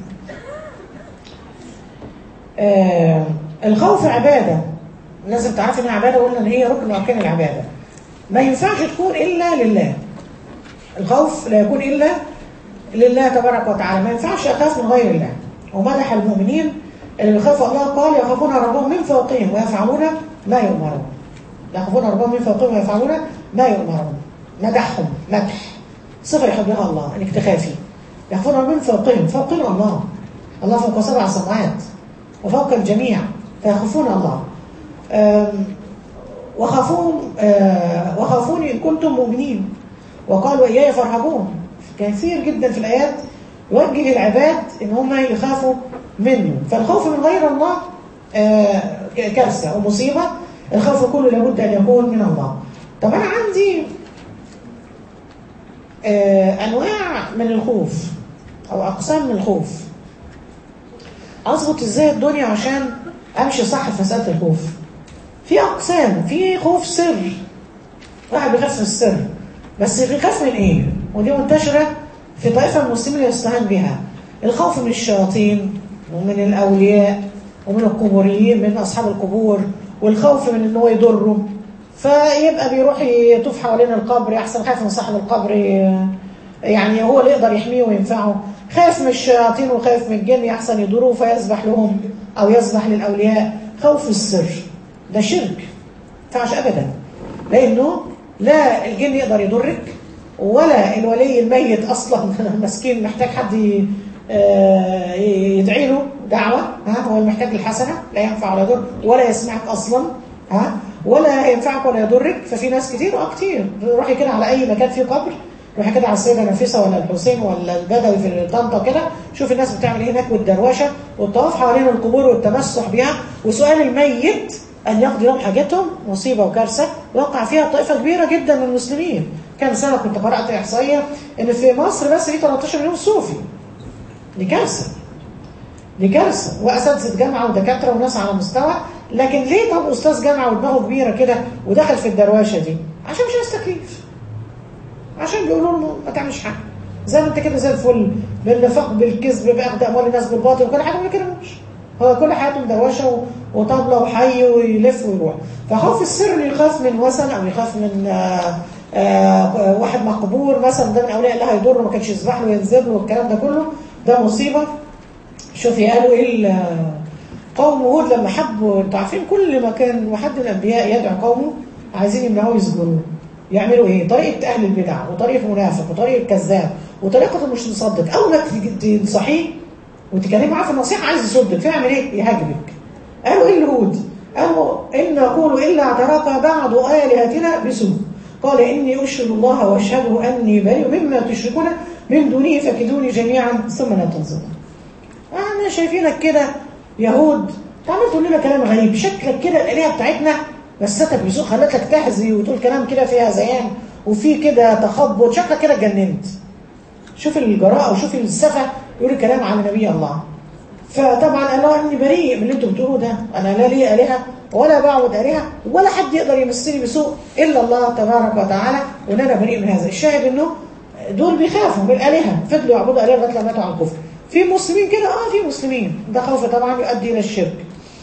Speaker 1: آه الخوف عبادة لازم تعرف انها عبادة وقلنا ان هي ركن من اركان العبادة ما ينفعش تكون الا لله الخوف لا يكون الا لله تبارك وتعالى ما ينفعش اخاف من غير الله ومدح المؤمنين اللي بيخافوا الله قال يخافون ربهم من فوقهم ويفعلون ما يؤمرون يخافون ربهم من فوقهم ويفعلون ما يؤمرون مدحهم مدح صفة يحبها الله انك تخافي يخافون ربهم من فوقهم فوقنا الله الله فوق سبع سماوات وفوق الجميع فيخافون الله آم، وخافوهم آه، وخافوني إن كنتم مؤمنين وقالوا إياي فارهبون كثير جدا في الآيات يوجه العباد إن هم يخافوا منه فالخوف من غير الله آه، كارثة ومصيبة الخوف كله لابد أن يكون من الله طب أنا عندي آه، أنواع من الخوف أو أقسام من الخوف أظبط إزاي الدنيا عشان أمشي صح في مسألة الخوف في أقسام في خوف سر واحد بيخاف من السر بس بيخاف من إيه؟ ودي منتشرة في طائفة المسلمين يستهان بها الخوف من الشياطين ومن الأولياء ومن القبوريين من أصحاب القبور والخوف من إن هو يضره فيبقى بيروح يطوف حوالين القبر أحسن خايف من صاحب القبر يعني هو اللي يقدر يحميه وينفعه خايف من الشياطين وخايف من الجن أحسن يضروه فيسبح لهم أو يسبح للأولياء خوف السر ده شرك ينفعش أبدا لأنه لا الجن يقدر يضرك ولا الولي الميت أصلا مسكين محتاج حد ي- آه، يدعي له دعوة ها هو محتاج الحسنة لا ينفع ولا يضر ولا يسمعك أصلا ها ولا ينفعك ولا يضرك ففي ناس كتير اه كتير روحي كده على أي مكان فيه قبر روحي كده على السيدة نفيسة ولا الحسين ولا البدوي في طنطا كده شوف الناس بتعمل ايه هناك والدروشة والطواف حوالين القبور والتمسح بها وسؤال الميت أن يقضي لهم حاجتهم مصيبة وكارثة وقع فيها طائفة كبيرة جدا من المسلمين كان سنة كنت قرأت إحصائية إن في مصر بس في 13 مليون صوفي دي كارثة دي كارثة وأساتذة جامعة ودكاترة وناس على مستوى لكن ليه طب أستاذ جامعة ودماغه كبيرة كده ودخل في الدرواشة دي عشان مش عايز تكليف عشان بيقولوا له ما تعملش حاجة زي ما انت كده زي الفل بالنفاق بالكذب باخد اموال الناس بالباطل وكل حاجه ما بيكلموش هو كل حياته مدروشه و- وطبله وحي ويلف ويروح فخوف السر إنه يخاف من وثن او يخاف من آآ آآ واحد مقبور مثلا ده من اولياء الله هيضره ما كانش يسبح له وينزل له والكلام ده كله ده مصيبه شوفي قالوا ايه ال- قوم هود لما حبوا انتوا عارفين كل ما كان واحد من الانبياء يدعو قومه عايزين يمنعوه يسجنوه يعملوا ايه؟ طريقه اهل البدع وطريقه منافق وطريقه كذاب وطريقه مش مصدق اول ما تيجي تنصحيه وتكلمي معاه في النصيحه عايز يصدق فيعمل ايه؟ يهاجمك قالوا ايه الهود؟ قالوا ان نقول الا اعترك بعض الهتنا بسوء قال اني اشهد الله واشهد اني بريء مما تشركون من دونه فكدوني جميعا ثم لا تنظرون احنا شايفينك كده يهود تعمل تقول لنا كلام غريب شكلك كده الالهه بتاعتنا مساتك بسوء خلت لك تحزي وتقول كلام كده فيها زيان وفي كده تخبط شكلك كده اتجننت شوف الجراءه وشوف السفه يقول الكلام عن نبي الله فطبعا قال له اني بريء من اللي انتوا بتقولوه ده انا لا لي الهه ولا بعبد الهه ولا حد يقدر يمسني بسوء الا الله تبارك وتعالى وان انا بريء من هذا الشاهد انه دول بيخافوا من الالهه فضلوا يعبدوا الهه لغايه لما ماتوا على الكفر في مسلمين كده اه في مسلمين ده خوف طبعا يؤدي الى الشرك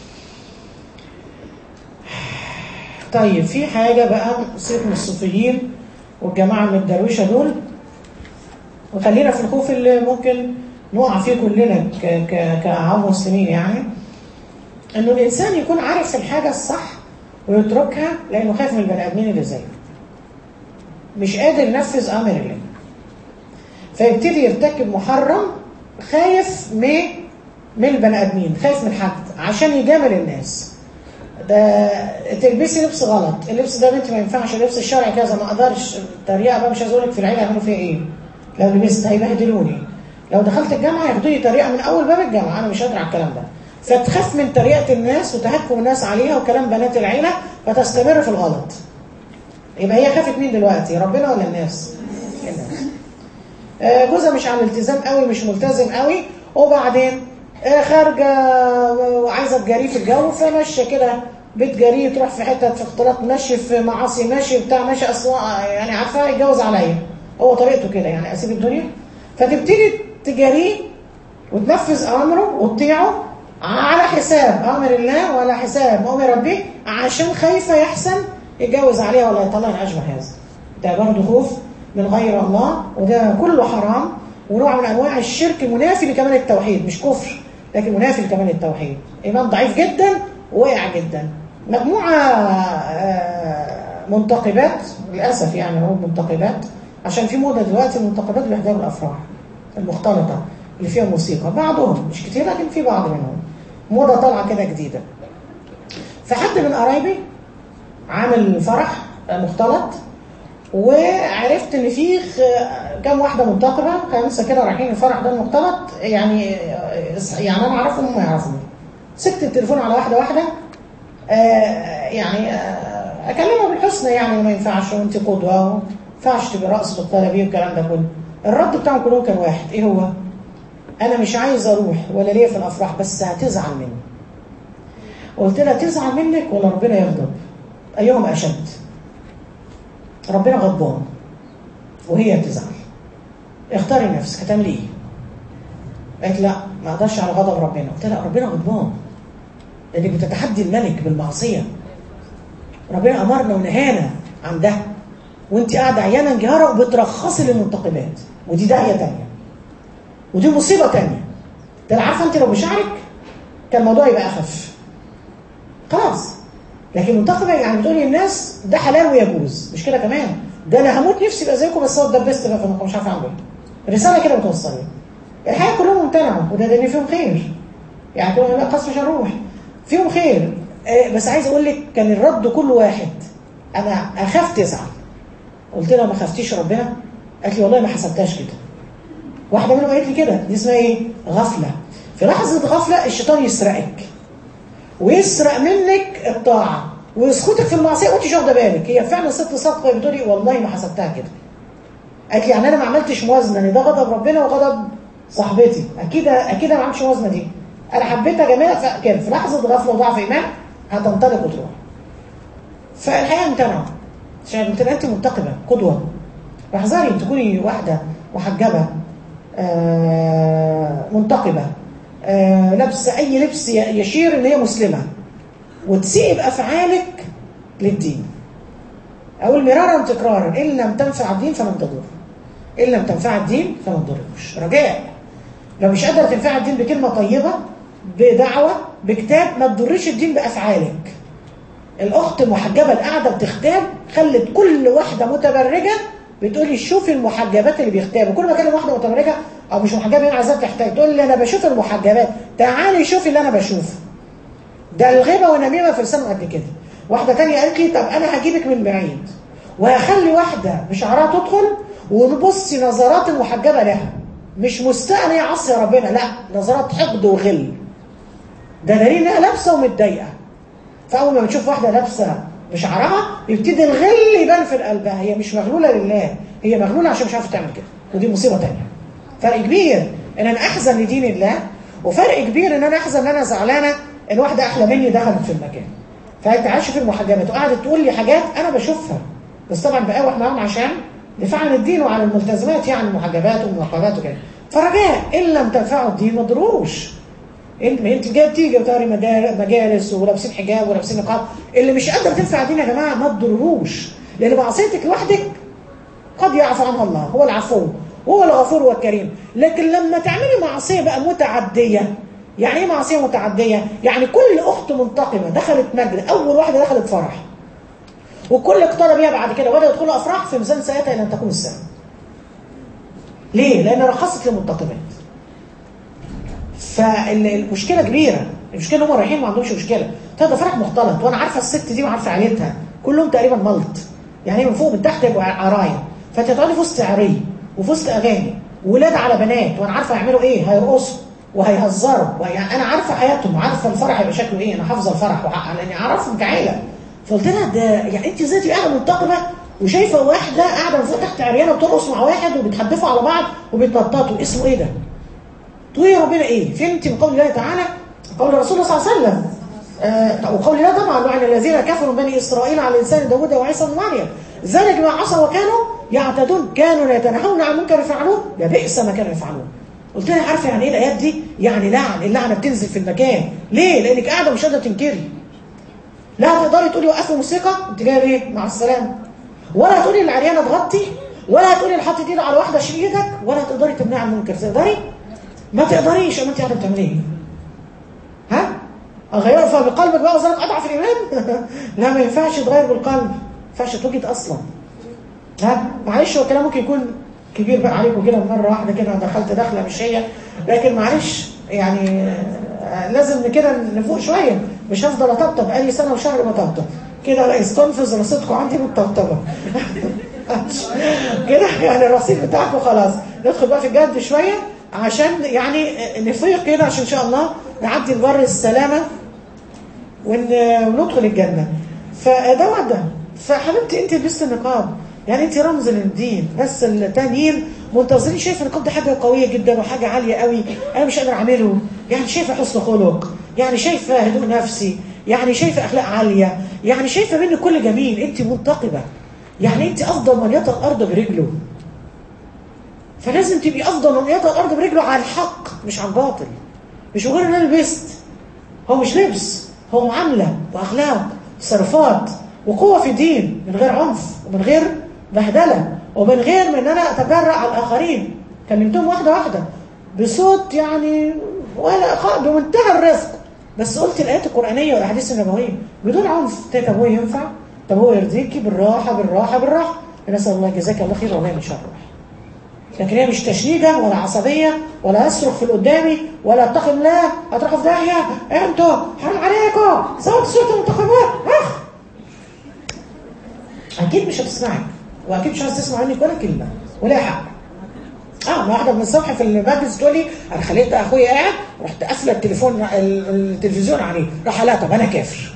Speaker 1: طيب في حاجه بقى سيبك من الصوفيين والجماعه من الدرويشه دول وخلينا في الخوف اللي ممكن نقع فيه كلنا ك- ك- كعام مسلمين يعني انه الانسان يكون عارف الحاجه الصح ويتركها لانه خايف من البني ادمين اللي زيه مش قادر ينفذ امر الله فيبتدي يرتكب محرم خايف من من البني ادمين خايف من حد عشان يجامل الناس ده تلبسي لبس غلط اللبس ده بنت ما ينفعش اللبس الشرعي كذا ما اقدرش التريقه بقى مش عايز اقول لك في العيله يعملوا فيها ايه لو لبست هيبهدلوني لو دخلت الجامعه ياخدوني تريقه من اول باب الجامعه انا مش قادر على الكلام ده فتخاف من تريقه الناس وتهكم الناس عليها وكلام بنات العيله فتستمر في الغلط يبقى هي خافت مين دلوقتي ربنا ولا الناس الناس آه، جوزها مش على الالتزام قوي مش ملتزم قوي وبعدين آه، خارجه وعايزه تجاريه في الجو فماشيه كده بتجاريه تروح في حته في اختلاط ماشي في معاصي ماشي بتاع ماشي اصلا يعني عارفه يتجوز عليا هو طريقته كده يعني اسيب الدنيا فتبتدي تجاريه وتنفذ امره وتطيعه على حساب امر الله ولا حساب امر ربه عشان خايفه يحسن يتجوز عليها ولا يطلع اشبه هذا ده برضه خوف من غير الله وده كله حرام ونوع من انواع الشرك منافي لكمال التوحيد مش كفر لكن منافي لكمال التوحيد ايمان ضعيف جدا وواقع جدا مجموعه آه، منتقبات للاسف يعني هو منتقبات عشان في موضه دلوقتي المنتقبات بيحضروا الافراح المختلطه اللي فيها موسيقى بعضهم مش كتير لكن في بعض منهم موضه طالعه كده جديده فحد من قرايبي عامل فرح مختلط وعرفت ان في خ- كام واحده منتقبه خمسه كده رايحين الفرح ده المختلط يعني يعني انا اعرفهم وهم يعرفوني سكت التليفون على واحده واحده آه، يعني آه، اكلمها بالحسنى يعني ما ينفعش وانت قدوه وما ينفعش تبقى رقص بالطلبيه والكلام ده كله الرد بتاعهم كلهم كان واحد ايه هو؟ انا مش عايز اروح ولا ليا في الافراح بس هتزعل مني قلت لها تزعل منك ولا ربنا يغضب ايهما اشد ربنا غضبان وهي تزعل اختاري نفسك هتعملي ايه قالت لا ما اقدرش على غضب ربنا قلت لها ربنا غضبان لانك بتتحدي الملك بالمعصيه ربنا امرنا ونهانا عن ده وانت قاعده عيانا جهاره وبترخصي للمنتقبات ودي داعيه تانية ودي مصيبه تانية ده أنا عارفه انت لو بشعرك كان الموضوع يبقى اخف خلاص لكن منتقبه يعني بتقولي الناس ده حلال ويجوز مش كده كمان ده انا هموت نفسي ابقى زيكم بس هو اتدبست بقى في المقام مش عارف اعمل ايه رساله كده بتوصلني الحقيقه كلهم امتنعوا وده ده فيهم خير يعني كلهم لا خلاص مش هنروح فيهم خير آه، بس عايز اقول لك كان الرد كل واحد انا اخاف تزعل قلت لها ما خفتيش ربنا قالت لي والله ما حسبتهاش كده واحده منهم قالت لي كده دي اسمها ايه غفله في لحظه غفله الشيطان يسرقك ويسرق منك الطاعه ويسخطك في المعصيه وانت مش واخده بالك هي فعلا ست صادقه بتقولي والله ما حسبتها كده قالت لي يعني انا ما عملتش موازنه ان ده غضب ربنا وغضب صاحبتي اكيد اكيد انا ما عملتش موازنه دي انا حبيتها جميله فكان في لحظه غفله وضعف ايمان هتنطلق وتروح فالحقيقه امتنعوا عشان قلت لها انت منتقبه قدوه واحذري ان تكوني واحده محجبه آه منتقبه آه لابسه اي لبس ي- يشير ان هي مسلمه وتسيء بافعالك للدين اقول مرارا تكرارا ان لم تنفع الدين فلن تضر ان لم تنفع الدين فلن تضرش رجاء لو مش قادره تنفع الدين بكلمه طيبه بدعوه بكتاب ما تضرش الدين بافعالك الاخت المحجبه اللي قاعده بتختاب خلت كل واحده متبرجه بتقولي شوفي المحجبات اللي بيختابوا كل ما اكلم واحده متبرجه او مش محجبه هنا عايزاها تحتاج تقول لي انا بشوف المحجبات تعالي شوفي اللي انا بشوفه ده الغيبه والنميمه في لسانه قد كده واحده تانية قالت لي طب انا هجيبك من بعيد وهخلي واحده بشعرها تدخل ونبصي نظرات المحجبه لها مش مستاء ان هي عصي ربنا لا نظرات حقد وغل ده دليل انها لابسه ومتضايقه فاول ما بتشوف واحده لابسه بشعرها يبتدي الغل يبان في قلبها هي مش مغلوله لله هي مغلوله عشان مش عارفه تعمل كده ودي مصيبه تانية فرق كبير ان انا احزن لدين الله وفرق كبير ان انا احزن ان انا زعلانه ان واحده احلى مني دخلت في المكان فانت عايشه في المحجبات وقعدت تقول لي حاجات انا بشوفها بس طبعا بقاوح معاهم عشان دفاع عن الدين وعن الملتزمات يعني المحجبات والمنقبات وكده فرجاء ان لم تنفعوا الدين ما تضروش انت ما انت جايه بتيجي وتقري مدار- مجالس ولابسين حجاب ولابسين نقاب اللي مش قادر تنفع دين يا جماعه ما تضروش لان معصيتك لوحدك قد يعفو عنها الله هو العفو هو الغفور والكريم لكن لما تعملي معصيه بقى متعديه يعني ايه معصيه متعديه يعني كل اخت منتقمه دخلت مجلس اول واحده دخلت فرح وكل اقترب بيها بعد كده ولا يدخلوا افراح في ميزان سيئتها الى ان تكون السنه ليه لان رخصت للمنتقمات فالمشكله كبيره المشكله هم رايحين ما عندهمش مشكله طيب ده فرح مختلط وانا عارفه الست دي وعارفه عيلتها كلهم تقريبا ملط يعني من فوق من تحت يبقوا عرايا فانت تقعدي في وسط عري وفي وسط اغاني ولاد على بنات وانا عارفه هيعملوا ايه هيرقصوا وهيهزروا يعني انا عارفه حياتهم عارفه الفرح هيبقى شكله ايه انا حافظه الفرح وحق- لاني اعرفهم كعيله فقلت لها ده يعني انت ازاي تبقي قاعده منتقبه وشايفه واحده قاعده من فوق تحت عريانه بترقص مع واحد وبيتحدفوا على بعض وبيتنططوا اسمه ايه ده؟ تقول يا ربنا ايه فهمت من قول الله تعالى قول رسول الله صلى الله عليه وسلم آه وقول الله طبعا لعن الذين كفروا من بني اسرائيل على لسان داوود وعيسى بن مريم ذلك ما عصوا وكانوا يعتدون كانوا يتناهون عن منكر يفعلون يا بئس ما كانوا يفعلون قلت لها عارفه يعني ايه الايات دي يعني لعن اللعنه بتنزل في المكان ليه لانك قاعده مش قادره تنكري لا هتقدري تقولي وقفي موسيقى انت جايه ليه مع السلامه ولا هتقولي للعريانه تغطي ولا هتقولي اللي حاطط ايده على واحده شيل ايدك ولا هتقدري تمنعي المنكر تقدري ما تقدريش اما انت قاعده بتعملي ايه ها اغير فبقلبك بقى وزنك اضعف الايمان لا ما ينفعش تغير بالقلب ما ينفعش توجد اصلا ها معلش هو الكلام ممكن يكون كبير بقى عليكم كده مره واحده كده دخلت دخله مش هي لكن معلش يعني آه، لازم كده نفوق شويه مش هفضل اطبطب بقالي سنه وشهر بطبطب كده يستنفذ رصيدكم عندي من الطبطبه كده يعني الرصيد بتاعكم خلاص ندخل بقى في الجد شويه عشان يعني نفيق كده عشان ان شاء الله نعدي البر السلامه ون- وندخل الجنه فده وعده فحبيبتي انت لبست النقاب يعني انت رمز للدين بس التانيين منتظرين شايف النقاب ده حاجه قويه جدا وحاجه عاليه قوي انا مش قادر اعمله يعني شايفه حسن خلق يعني شايفه هدوء نفسي يعني شايفه اخلاق عاليه يعني شايفه منك كل جميل انت منتقبه يعني انت افضل من يطأ الارض برجله فلازم تبقي افضل من يطأ الارض برجله على الحق مش على الباطل مش مجرد ان انا لبست هو مش لبس هو معامله واخلاق تصرفات وقوه في الدين من غير عنف ومن غير بهدله ومن غير من ان انا اتجرأ على الاخرين كلمتهم واحده واحده بصوت يعني ولا خ- بمنتهى الرفق بس قلت الايات القرانيه والاحاديث النبويه بدون عنف قلت طب هو ينفع طب هو يرضيكي بالراحه بالراحه بالراحه نسال الله جزاك الله خير والله مش هنروح لكن هي مش تشنيجة ولا عصبية ولا أصرخ في اللي قدامي ولا اتقي الله هتروحوا في داهية انتوا حرام عليكم صوت صوت المنتخبات اخ أكيد مش هتسمعك وأكيد مش هتسمع منك ولا كلمة ولا حق اه ما واحدة من الصبح في المجلس تقول لي انا خليت اخويا قاعد رحت قافله التليفون ال- التلفزيون عليه راح لا طب انا كافر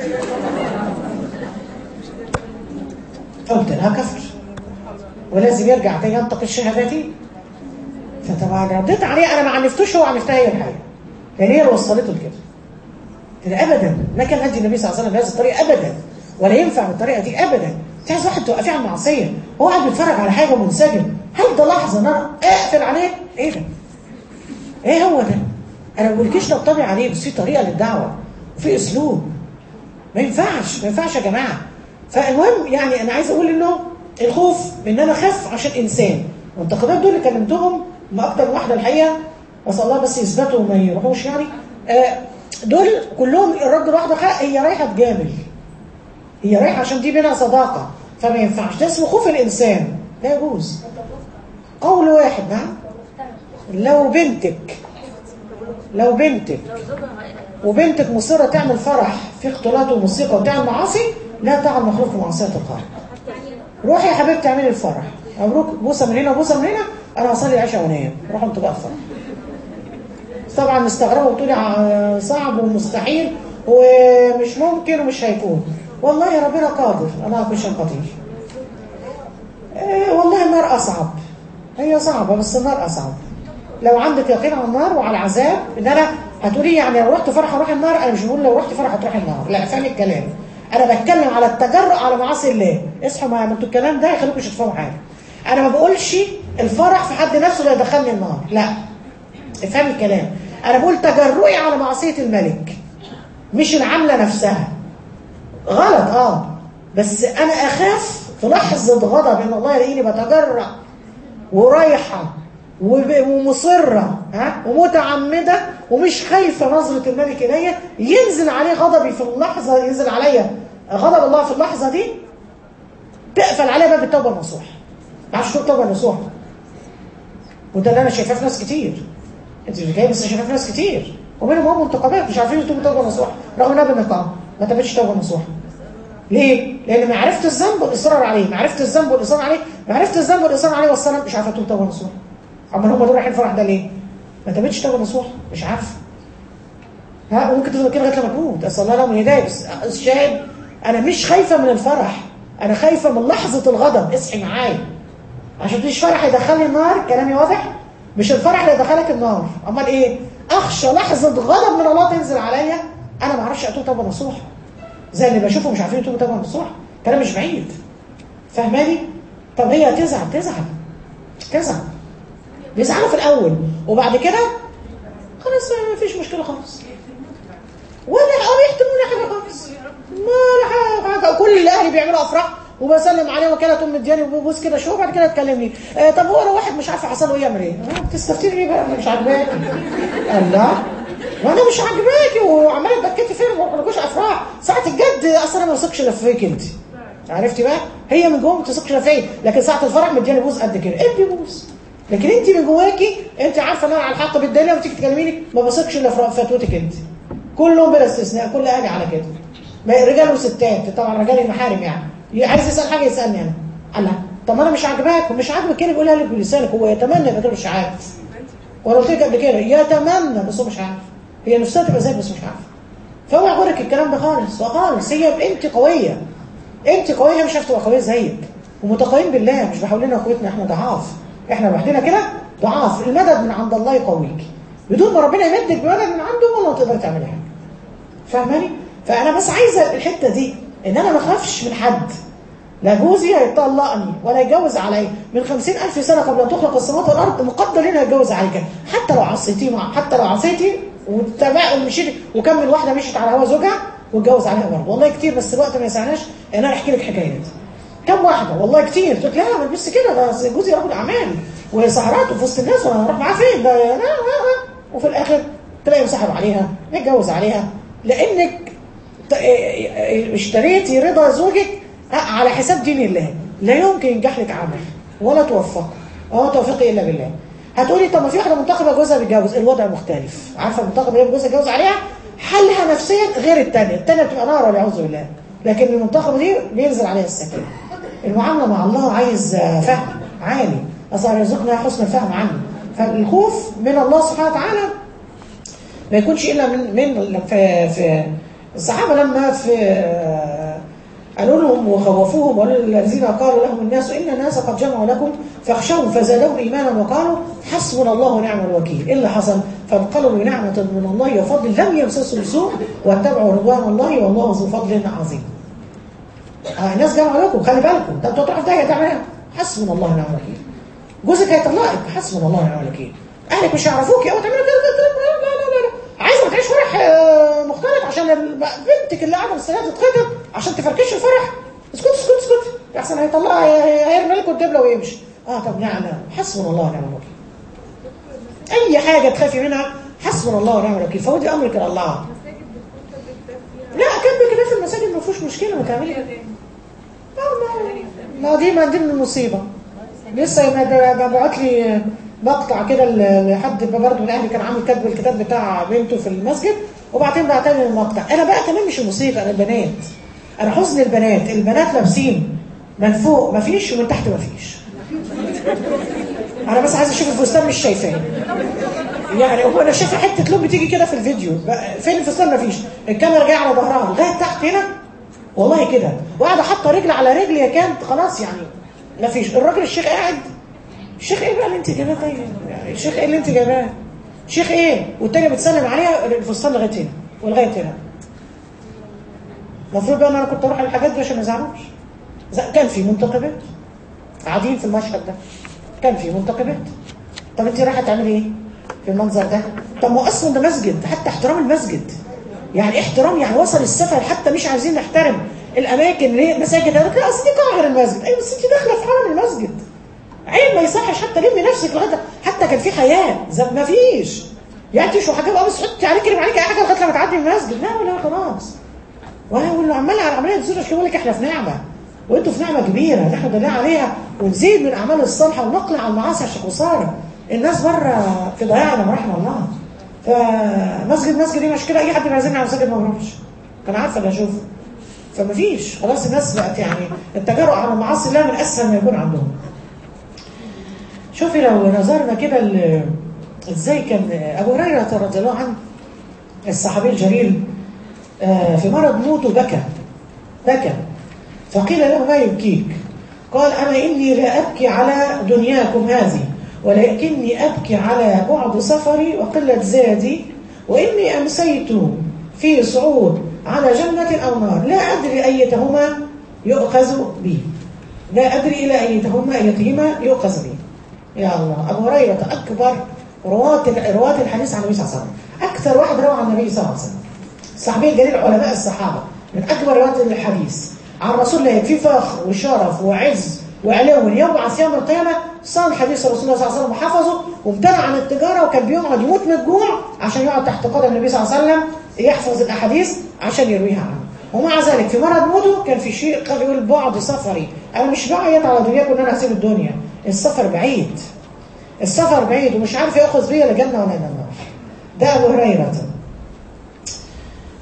Speaker 1: قلت لها كفر ولازم يرجع تاني ينطق الشهادتين فطبعا رديت عليه انا ما عنفتوش هو عنفتها هي الحقيقه يعني هي اللي وصلته لكده قلت لها ابدا ما كان هدي النبي صلى الله عليه وسلم بهذه الطريقه ابدا ولا ينفع بالطريقه دي ابدا انت عايز واحد توقفيه على المعصيه هو قاعد بيتفرج على حاجه ومنسجم هل ده لحظه ان انا اقفل عليه ايه ده ايه هو ده انا ما بقولكيش نطبع عليه بس في طريقه للدعوه وفي اسلوب ما ينفعش ما ينفعش يا جماعه فالمهم يعني انا عايز اقول انه الخوف من ان انا اخاف عشان انسان والانتقادات دول اللي كلمتهم هم اكتر من واحده الحقيقه اسال الله بس يثبتوا وما يروحوش يعني آه، دول كلهم الراجل واحده خ- هي رايحه تجامل هي رايحه عشان دي بينها صداقه فما ينفعش ده اسمه خوف الانسان لا يجوز قول واحد نعم لو بنتك لو بنتك وبنتك مصرة تعمل فرح في اختلاط وموسيقى وتعمل معاصي لا تعمل مخلوق في معصية الخالق روحي يا حبيبتي اعملي الفرح مبروك بوسه من هنا وبوسه من هنا انا هصلي العشاء وانام روحوا انتوا بقى الفرح طبعا مستغربه وتقولي ع- صعب ومستحيل ومش ممكن ومش هيكون والله ربنا قادر انا مش قدير إيه والله النار اصعب هي صعبه بس النار اصعب لو عندك يقين على النار وعلى العذاب ان انا هتقولي يعني لو رحت فرح هروح النار انا مش بقول لو رحت فرح هتروح النار لا فاهم الكلام انا بتكلم على التجرؤ على معاصي الله اصحوا ما انتوا الكلام ده يخليكم مش تفهموا حاجه انا ما بقولش الفرح في حد نفسه اللي يدخلني النار لا افهمي الكلام انا بقول تجرؤي على معصيه الملك مش العامله نفسها غلط اه بس انا اخاف في لحظه غضب ان الله يلاقيني بتجرأ ورايحه وب- ومصره ها ومتعمده ومش خايفه نظره الملك الي ينزل عليه غضبي في اللحظه ينزل عليا غضب الله في اللحظه دي تقفل عليا باب التوبه النصوح ما عرفش تقول التوبه النصوح وده اللي انا شايفاه في ناس كتير انت مش جاي بس شايفاه في ناس كتير ومنهم هم منتقبات مش عارفين يتوبوا توبه نصوح رغم انها بالنقاب ما تبتش توبه نصوح ليه؟ لأن معرفة الذنب والإصرار عليه، معرفة الذنب والإصرار عليه، معرفة الذنب والإصرار عليه والسلام مش عارفة تقول توبة نصوح. أما هم دول رايحين الفرح ده ليه؟ ما تبتش توبة نصوح، مش عارفة. ها وممكن تفضل كده لغاية لما تموت، أسأل الله لهم الهداية بس الشاهد أنا مش خايفة من الفرح، أنا خايفة من لحظة الغضب، اصحي معايا. عشان مفيش فرح يدخلني النار، كلامي واضح؟ مش الفرح اللي يدخلك النار، أمال إيه؟ أخشى لحظة غضب من الله تنزل عليا أنا ما أعرفش أتوب توبة نصوح. زي اللي بشوفه مش عارفين يتوبوا توبه نصوح كلام مش بعيد فاهماني طب هي تزعل تزعل تزعل بيزعلوا في الاول وبعد كده خلاص ما فيش مشكله خالص ولا او يحترموا ولا حاجه خالص ما حاجه كل الاهل بيعملوا افراح وبسلم عليه وكاله تقوم مدياني وبوس كده شو بعد كده تكلمني آه طب هو لو واحد مش عارف حصل له ايه يعمل ايه؟ آه بتستفتيني ليه بقى مش عاجباكي؟ الله وانا مش عاجباكي وعماله تبكتي فين وما بنقولكوش افراح ساعه الجد اصلا انا ما بثقش الا فيك انت عرفتي بقى هي من جوه ما بتثقش الا فيا لكن ساعه الفرح مدياني بوس قد كده ادي بوس لكن انت من جواكي انت عارفه ان انا على الحق بالدنيا وتيجي تكلميني ما بثقش الا في فتوتك انت كلهم بلا استثناء كل اهلي على كده ما- رجال وستات طبعا رجال المحارم يعني عايز يسال حاجه يسالني انا الله طب ما انا مش عاجباك ومش عاجبك كده بيقولها لك بلسانك هو يتمنى يبقى كده مش عارف وانا قلت لك قبل كده يتمنى بس هو مش عارف هي نفسها تبقى زيك بس مش عارف فهو يقول لك الكلام ده خالص خالص هي انت قويه انت قويه مش هتبقى قويه زيك ومتقين بالله مش بحاول لنا اخوتنا احنا ضعاف احنا لوحدنا كده ضعاف المدد من عند الله يقويك بدون ما ربنا يمدك بمدد من عنده والله ما تقدر تعمل حاجه فاهماني فانا بس عايزه الحته دي ان انا ما اخافش من حد لا جوزي هيطلقني ولا يتجوز عليا من خمسين ألف سنة قبل أن تخلق السماوات والأرض مقدر هنا يتجوز عليك حتى لو عصيتيه مع حتى لو عصيتي وتبع ومشيتي وكمل واحدة مشيت على هوا زوجها واتجوز عليها برضه والله كتير بس الوقت ما يسعناش ان انا احكي لك حكايات كم واحدة والله كتير تقول لا ما بس كده ده جوزي رجل اعمال وسهرات وفي وسط الناس وانا هروح معاه فين ده لا لا لا وفي الاخر تلاقي مسحب عليها يتجوز عليها لانك ت- اشتريتي رضا زوجك على حساب دين الله لا يمكن ينجح لك عمل ولا توفق اه توفيقي الا بالله هتقولي طب ما في واحده منتخبه جوزها بيتجوز الوضع مختلف عارفه المنتخبه اللي جوزها اتجوز عليها حلها نفسيا غير الثانيه الثانيه بتبقى نار والعياذ بالله لكن المنتخبه دي بينزل عليها السكين المعامله مع الله عايز آه، فهم عالي اصل يرزقنا حسن الفهم عنه فالخوف من الله سبحانه وتعالى ما يكونش الا من من في في الصحابه لما في قالوا لهم وخوفوهم وقالوا للذين قالوا لهم الناس ان الناس قد جمعوا لكم فاخشوهم فزادوهم ايمانا وقالوا حسبنا الله ونعم الوكيل ايه اللي حصل فانقلبوا بنعمه من الله وفضل لم يمسسهم سوء واتبعوا رضوان الله والله ذو فضل عظيم آه الناس جمعوا لكم خلي بالكم ده انتوا تروحوا في داهيه تعمل ايه حسبنا الله ونعم الوكيل جوزك هيطلقك حسبنا الله ونعم الوكيل اهلك مش هيعرفوكي او تعملوا كده كده كده لا لا لا لا عايزه ما تعيش فرح آه، مختلط عشان ال- بنتك اللي قاعده مستنيه تتخطب عشان تفركش الفرح اسكت اسكت اسكت احسن هيطلقها هي- هيرمي لكم الدبله ويمشي اه طب نعم نعم حسبنا الله ونعم الوكيل اي حاجه تخافي منها حسبنا الله ونعم الوكيل فودي امرك الى الله لا كاتبه كده في المساجد ما فيهوش مشكله ما تعملي ما ما- ما دي ما دي من المصيبه لسه ما بعت لي مقطع كده ل- لحد برضه من اهلي كان عامل كاتب الكتاب بتاع بنته في المسجد وبعدين بعت لي المقطع انا بقى كمان مش المصيبه انا البنات انا حزن البنات البنات لابسين من فوق ما فيش ومن تحت ما فيش انا بس عايز اشوف الفستان مش شايفاه يعني هو انا شايفه حته لون بتيجي كده في الفيديو بقى فين الفستان مفيش الكاميرا جايه على ظهرها لغايه تحت هنا والله كده وقاعده حاطه رجل على رجل يا كانت خلاص يعني مفيش الراجل الشيخ قاعد الشيخ ايه بقى اللي انت جايباه طيب يعني الشيخ ايه اللي انت جايباه شيخ ايه والتانية بتسلم عليها الفستان لغايه هنا ولغايه هنا المفروض بقى ان انا كنت اروح الحاجات دي عشان ما يزعلوش ز- كان في منتقبات قاعدين في المشهد ده كان في منتقبات طب انت رايحه تعملي ايه في المنظر ده طب ما هو اصلا ده مسجد حتى احترام المسجد يعني احترام يعني وصل السفر حتى مش عايزين نحترم الاماكن ليه مساجد قالت لا اصل دي قاعه غير المسجد ايوه بس انت داخله في حرم المسجد عيب ما يصحش حتى لمي نفسك لغايه حتى كان في حياه زي ما فيش يعني انت مش حاجه بقى بس حطي عليك كريم عليك اي حاجه لغايه لما تعدي من المسجد لا ولا خلاص وانا واللي عمال على عمليه تزور عشان يقول لك احنا في نعمه وانتوا في نعمه كبيره نحمد الله عليها ونزيد من الاعمال الصالحه ونقلع عن المعاصي عشان خساره الناس بره في ضياع لما رحم الله فمسجد مسجد ايه مشكله اي حد بيعزمني على مسجد ما بروحش كان عارفه اللي اشوفه فمفيش خلاص الناس بقت يعني التجرؤ على المعاصي الله من اسهل ما يكون عندهم شوفي لو نظرنا كده ال- ازاي كان ابو هريره رضي الله عنه الصحابي الجليل آه، في مرض موته بكى بكى فقيل له ما يبكيك قال أنا إني لا أبكي على دنياكم هذه ولكني أبكي على بعد سفري وقلة زادي وإني أمسيت في صعود على جنة أو نار لا أدري أيتهما يؤخذ بي لا أدري إلى أيتهما أيتهما يؤخذ بي يا الله أبو هريرة أكبر رواة رواة الحديث عن النبي صلى الله عليه وسلم أكثر واحد روى عن النبي صلى الله عليه وسلم الصحابي الجليل علماء الصحابة من أكبر رواة الحديث عن رسول الله في فخر وشرف وعز وعلو يبعث يوم القيامة صان حديث رسول الله صلى الله عليه وسلم وحفظه وامتنع عن التجارة وكان بيقعد يموت من الجوع عشان يقعد تحت قدم النبي صلى الله عليه وسلم يحفظ الأحاديث عشان يرويها عنه ومع ذلك في مرض موته كان في شيء قال يقول بعد سفري أنا مش بعيط على دنياكم إن أنا هسيب الدنيا السفر بعيد السفر بعيد ومش عارف ياخذ بيا لجنة ولا النار ده أبو هريرة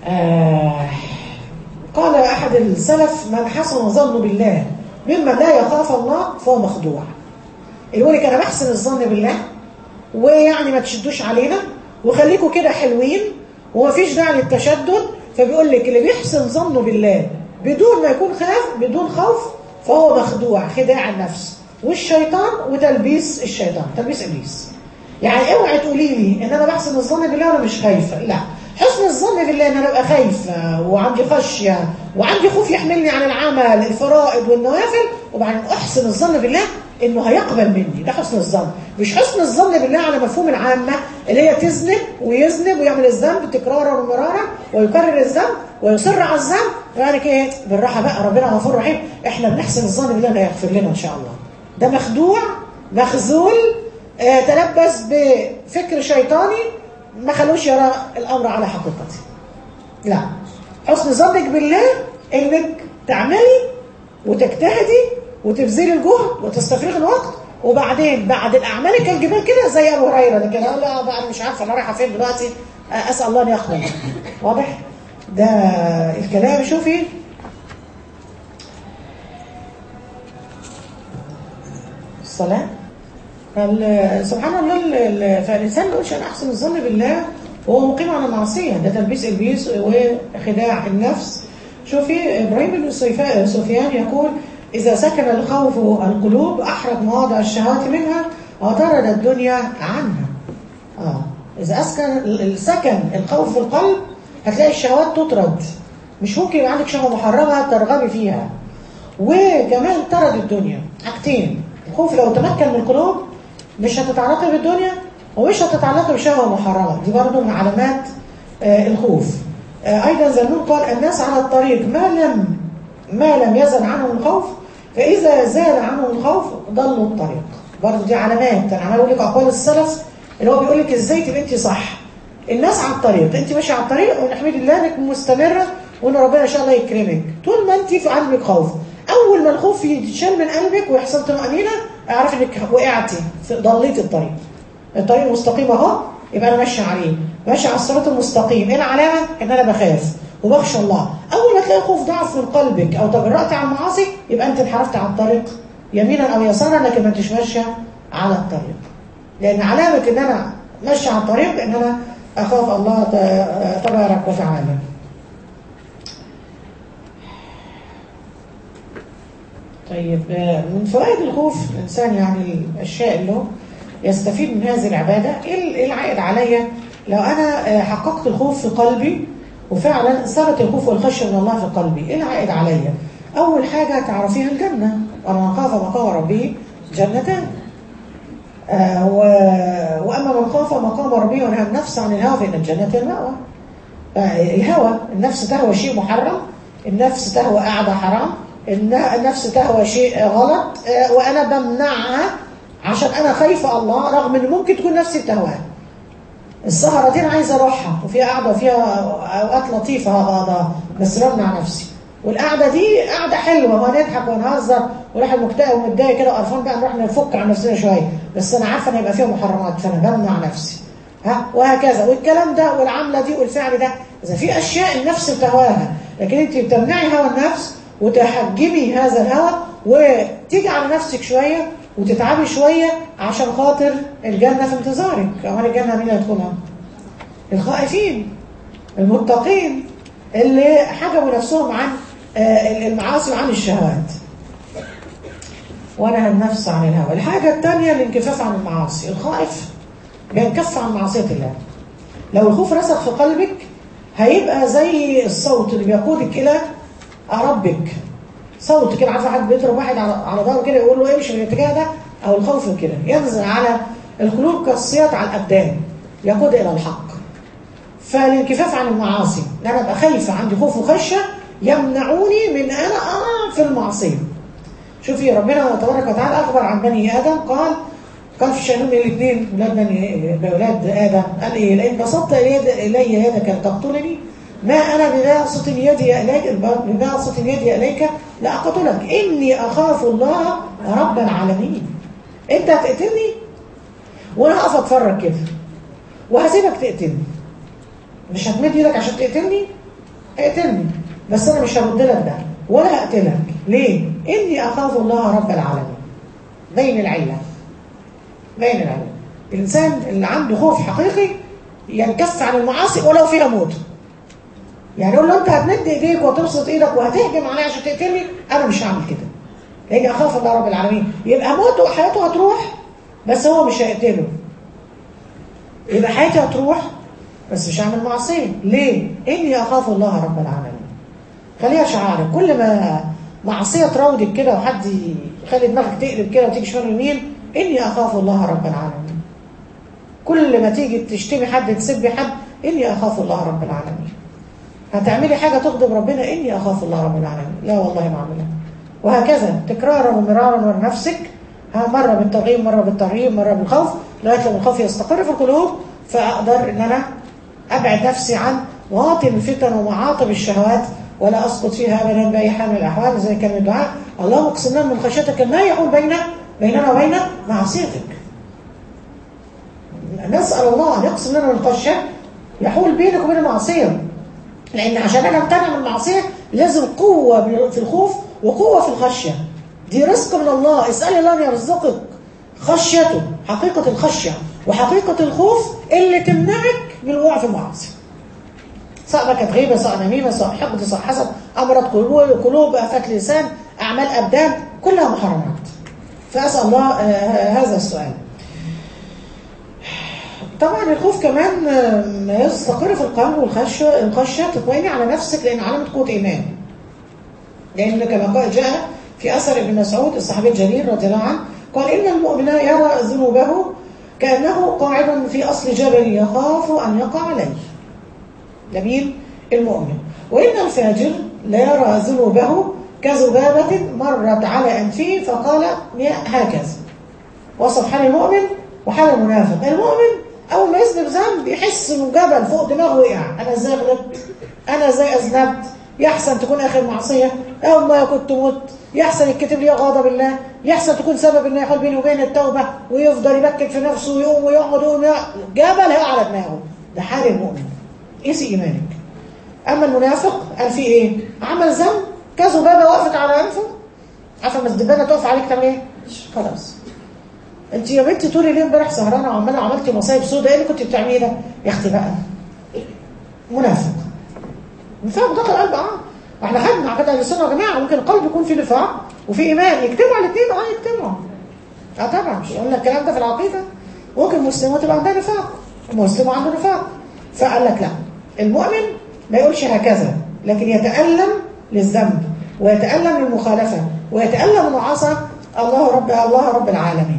Speaker 1: آه قال أحد السلف من حسن ظنه بالله ممن لا يخاف الله فهو مخدوع يقول لك أنا بحسن الظن بالله ويعني ما تشدوش علينا وخليكم كده حلوين ومفيش داعي للتشدد فبيقول لك اللي بيحسن ظنه بالله بدون ما يكون خاف بدون خوف فهو مخدوع خداع النفس والشيطان وتلبيس الشيطان تلبيس ابليس يعني اوعي تقولي لي ان انا بحسن الظن بالله وانا مش خايفه لا حسن الظن بالله ان انا ابقى خايفه وعندي خشيه وعندي خوف يحملني عن العمل الفرائض والنوافل وبعدين احسن الظن بالله انه هيقبل مني ده حسن الظن مش حسن الظن بالله على مفهوم العامه اللي هي تذنب ويذنب ويعمل الذنب تكرارا ومرارا ويكرر الذنب ويصر على الذنب يعني ايه بالراحه بقى ربنا غفور رحيم احنا بنحسن الظن بالله انه يغفر لنا ان شاء الله ده مخدوع مخذول آه تلبس بفكر شيطاني ما خلوش يرى الامر على حقيقته لا حسن ظنك بالله انك تعملي وتجتهدي وتبذلي الجهد وتستفرغي الوقت وبعدين بعد الاعمال كالجبال كده زي ابو هريره لكن لا لا بقى انا مش عارفه انا رايحه فين دلوقتي اسال الله ان يقبل واضح ده الكلام شوفي الصلاه سبحان الله فالانسان ما يقولش انا احسن الظن بالله وهو مقيم على المعصيه ده تلبيس ابليس وخداع النفس شوفي ابراهيم بن سفيان يقول إذا سكن الخوف القلوب أحرق مواضع الشهوات منها وطرد الدنيا عنها آه. إذا أسكن السكن الخوف في القلب هتلاقي الشهوات تطرد مش ممكن يبقى عندك شهوة محرمة ترغبي فيها وكمان طرد الدنيا حاجتين الخوف لو تمكن من القلوب مش هتتعلقي بالدنيا ومش هتتعلقي بشهوة محرمة دي برضو من علامات آه الخوف آه أيضا زنون قال الناس على الطريق ما لم ما لم يزل عنهم الخوف فإذا زال عنهم الخوف ضلوا الطريق برضه دي علامات أنا عمال أقول لك أقوال السلف اللي هو بيقول لك إزاي تبقى أنت صح الناس على الطريق أنت ماشية على الطريق ونحمد الله إنك مستمرة وإن ربنا إن شاء الله يكرمك طول ما أنت في قلبك خوف أول ما الخوف يتشال من قلبك ويحصل طمأنينة اعرف إنك وقعتي ضليت الطريق الطريق المستقيم أهو يبقى أنا ماشية عليه ماشية على الصراط المستقيم إيه العلامة؟ إن أنا بخاف وبخشى الله أول ما تلاقي خوف ضعف من قلبك أو تجرأت على المعاصي يبقى أنت انحرفت على الطريق يمينا أو يسارا لكن ما انتش ماشية على الطريق لأن علامة إن أنا ماشية على الطريق إن أنا أخاف الله تبارك وتعالى طيب من فوائد الخوف الإنسان يعني الأشياء اللي هو يستفيد من هذه العبادة إيه العائد عليا لو أنا حققت الخوف في قلبي وفعلا ثبت الخوف والخشيه من الله في قلبي ايه العائد عليا اول حاجه تعرفيها الجنه ومن خاف مقام ربه جنتان آه و... واما من خاف مقام ربه ونهى النفس عن الهوى فان الجنه المأوى آه الهوى النفس تهوى شيء محرم النفس تهوى قاعده حرام النفس تهوى شيء غلط آه وانا بمنعها عشان انا خايفه الله رغم ان ممكن تكون نفسي بتهواها السهرة دي أنا عايزة أروحها وفيها قعدة وفيها أوقات لطيفة هقعدها بس بمنع نفسي والقعدة دي قعدة حلوة ونضحك ونهزر والواحد مكتئب ومتضايق كده وقرفان بقى نروح نفك عن نفسنا شوية بس أنا عارفة إن هيبقى فيها محرمات فأنا بمنع نفسي ها وهكذا والكلام ده والعملة دي والفعل ده إذا في أشياء النفس بتهواها لكن أنت بتمنعي هوى النفس وتحجمي هذا الهوى وتيجي على نفسك شوية وتتعبي شوية عشان خاطر الجنة في انتظارك أمال الجنة مين يدخلها الخائفين المتقين اللي حجبوا نفسهم عن المعاصي وعن الشهوات ونهى النفس عن الهوى الحاجة الثانية الانكفاف عن المعاصي الخائف بينكف عن معصية الله لو الخوف رسخ في قلبك هيبقى زي الصوت اللي بيقودك إلى ربك صوت كده عارفه حد بيضرب واحد على على ظهره كده يقول له امشي من الاتجاه ده او الخوف كده ينزل على القلوب كالصياط على الابدان يقود الى الحق فالانكفاف عن المعاصي ان انا ابقى خايفه عندي خوف وخشه يمنعوني من انا اقع في المعصيه شوفي ربنا تبارك وتعالى اخبر عن بني ادم قال قال في شأنهم الاثنين ولاد بني اولاد ادم قال ايه لئن بسطت الي يدك لتقتلني ما أنا بباسط يدي إليك بباسط يدي إليك لأقتلك إني أخاف الله رب العالمين أنت هتقتلني وأنا هقف أتفرج كده وهسيبك تقتلني مش هتمد ايدك عشان تقتلني اقتلني بس انا مش هرد لك ده ولا هقتلك ليه اني اخاف الله رب العالمين بين العله بين العله الانسان اللي عنده خوف حقيقي ينكف عن المعاصي ولو فيها موت يعني يقول له انت هتمد ايديك وتبسط ايدك وهتهجم عليا عشان تقتلني انا مش هعمل كده لاني اخاف الله رب العالمين يبقى موته وحياته هتروح بس هو مش هيقتله يبقى حياتي هتروح بس مش هعمل معصيه ليه اني اخاف الله رب العالمين خليها شعارك كل ما معصيه تراودك كده وحد يخلي دماغك تقلب كده وتيجي شمال يمين اني اخاف الله رب العالمين كل ما تيجي تشتمي حد تسبي حد اني اخاف الله رب العالمين هتعملي حاجه تغضب ربنا اني اخاف الله رب العالمين لا والله ما اعملها وهكذا تكرارا ومرارا ونفسك ها مره بالترغيب مره بالترهيب مره بالخوف لغايه لما الخوف يستقر في القلوب فاقدر ان انا ابعد نفسي عن مواطن الفتن ومعاطب الشهوات ولا اسقط فيها ابدا باي حال من الاحوال زي كان الدعاء اللهم اقسم لنا من خشيتك ما يحول بين بيننا وبين معصيتك نسال الله ان يقسم لنا من الخشيه يحول بينك وبين المعصيه لان عشان انا امتنع من المعصيه لازم قوه في الخوف وقوه في الخشيه دي رزق من الله اسالي الله ان يرزقك خشيته حقيقه الخشيه وحقيقه الخوف اللي تمنعك من الوقوع في المعاصي سواء كانت غيبه سواء نميمه سواء حقد سواء حسد امراض قلوب قلوب افات لسان اعمال ابدان كلها محرمات فاسال الله هذا السؤال طبعا الخوف كمان ما يستقر في القلب والخشيه الخشيه تطمئني على نفسك لان علامه قوه ايمان لان كما قال جاء في اثر ابن مسعود الصحابي الجليل رضي الله عنه قال ان المؤمن يرى ذنوبه كانه قاعد في اصل جبل يخاف ان يقع عليه ده مين المؤمن وان الفاجر لا يرى ذنوبه كذبابه مرت على انفه فقال هكذا وصف حال المؤمن وحال المنافق المؤمن اول ما يذنب ذنب يحس انه جبل فوق دماغه وقع انا ازاي غلطت انا ازاي اذنبت يحسن تكون اخر معصيه اول ما كنت مت يحسن يتكتب لي غضب الله يحسن تكون سبب انه يحول بيني وبين التوبه ويفضل يبكت في نفسه ويقوم ويقعد ويقوم جبل هيقع على دماغه ده حال المؤمن قيسي ايمانك اما المنافق قال فيه ايه عمل ذنب كذبابه وقفت على انفه عارفه لما الدبانه تقف عليك تعمل ايه خلاص انت يا بنتي طول الليل امبارح سهرانه وعماله عملتي مصايب سوداء ايه اللي كنت بتعمليه ده يا اختي بقى منافق نفاق داخل القلب اه احنا خدنا عقيده اهل السنه يا جماعه ممكن القلب يكون فيه نفاق وفي ايمان يجتمعوا الاثنين اه يجتمعوا اه طبعا مش قلنا الكلام ده في العقيده ممكن مسلم تبقى عندها نفاق مسلم عنده نفاق فقال لك لا المؤمن ما يقولش هكذا لكن يتألم للذنب ويتألم للمخالفة ويتألم من عصى الله رب الله رب العالمين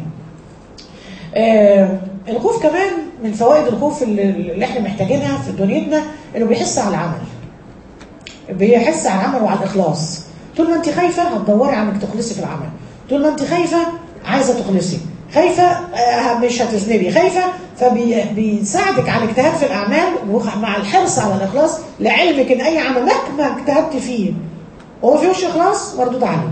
Speaker 1: آه الخوف كمان من فوائد الخوف اللي, اللي احنا محتاجينها في دنيتنا انه بيحس على العمل بيحس على العمل وعلى الاخلاص طول ما انت خايفه هتدوري على انك تخلصي في العمل طول ما انت خايفه عايزه تخلصي خايفه آه مش هتذنبي خايفه فبيساعدك على الاجتهاد في الاعمال ومع الحرص على الاخلاص لعلمك ان اي عمل مهما اجتهدت فيه وما فيهوش اخلاص مردود عليه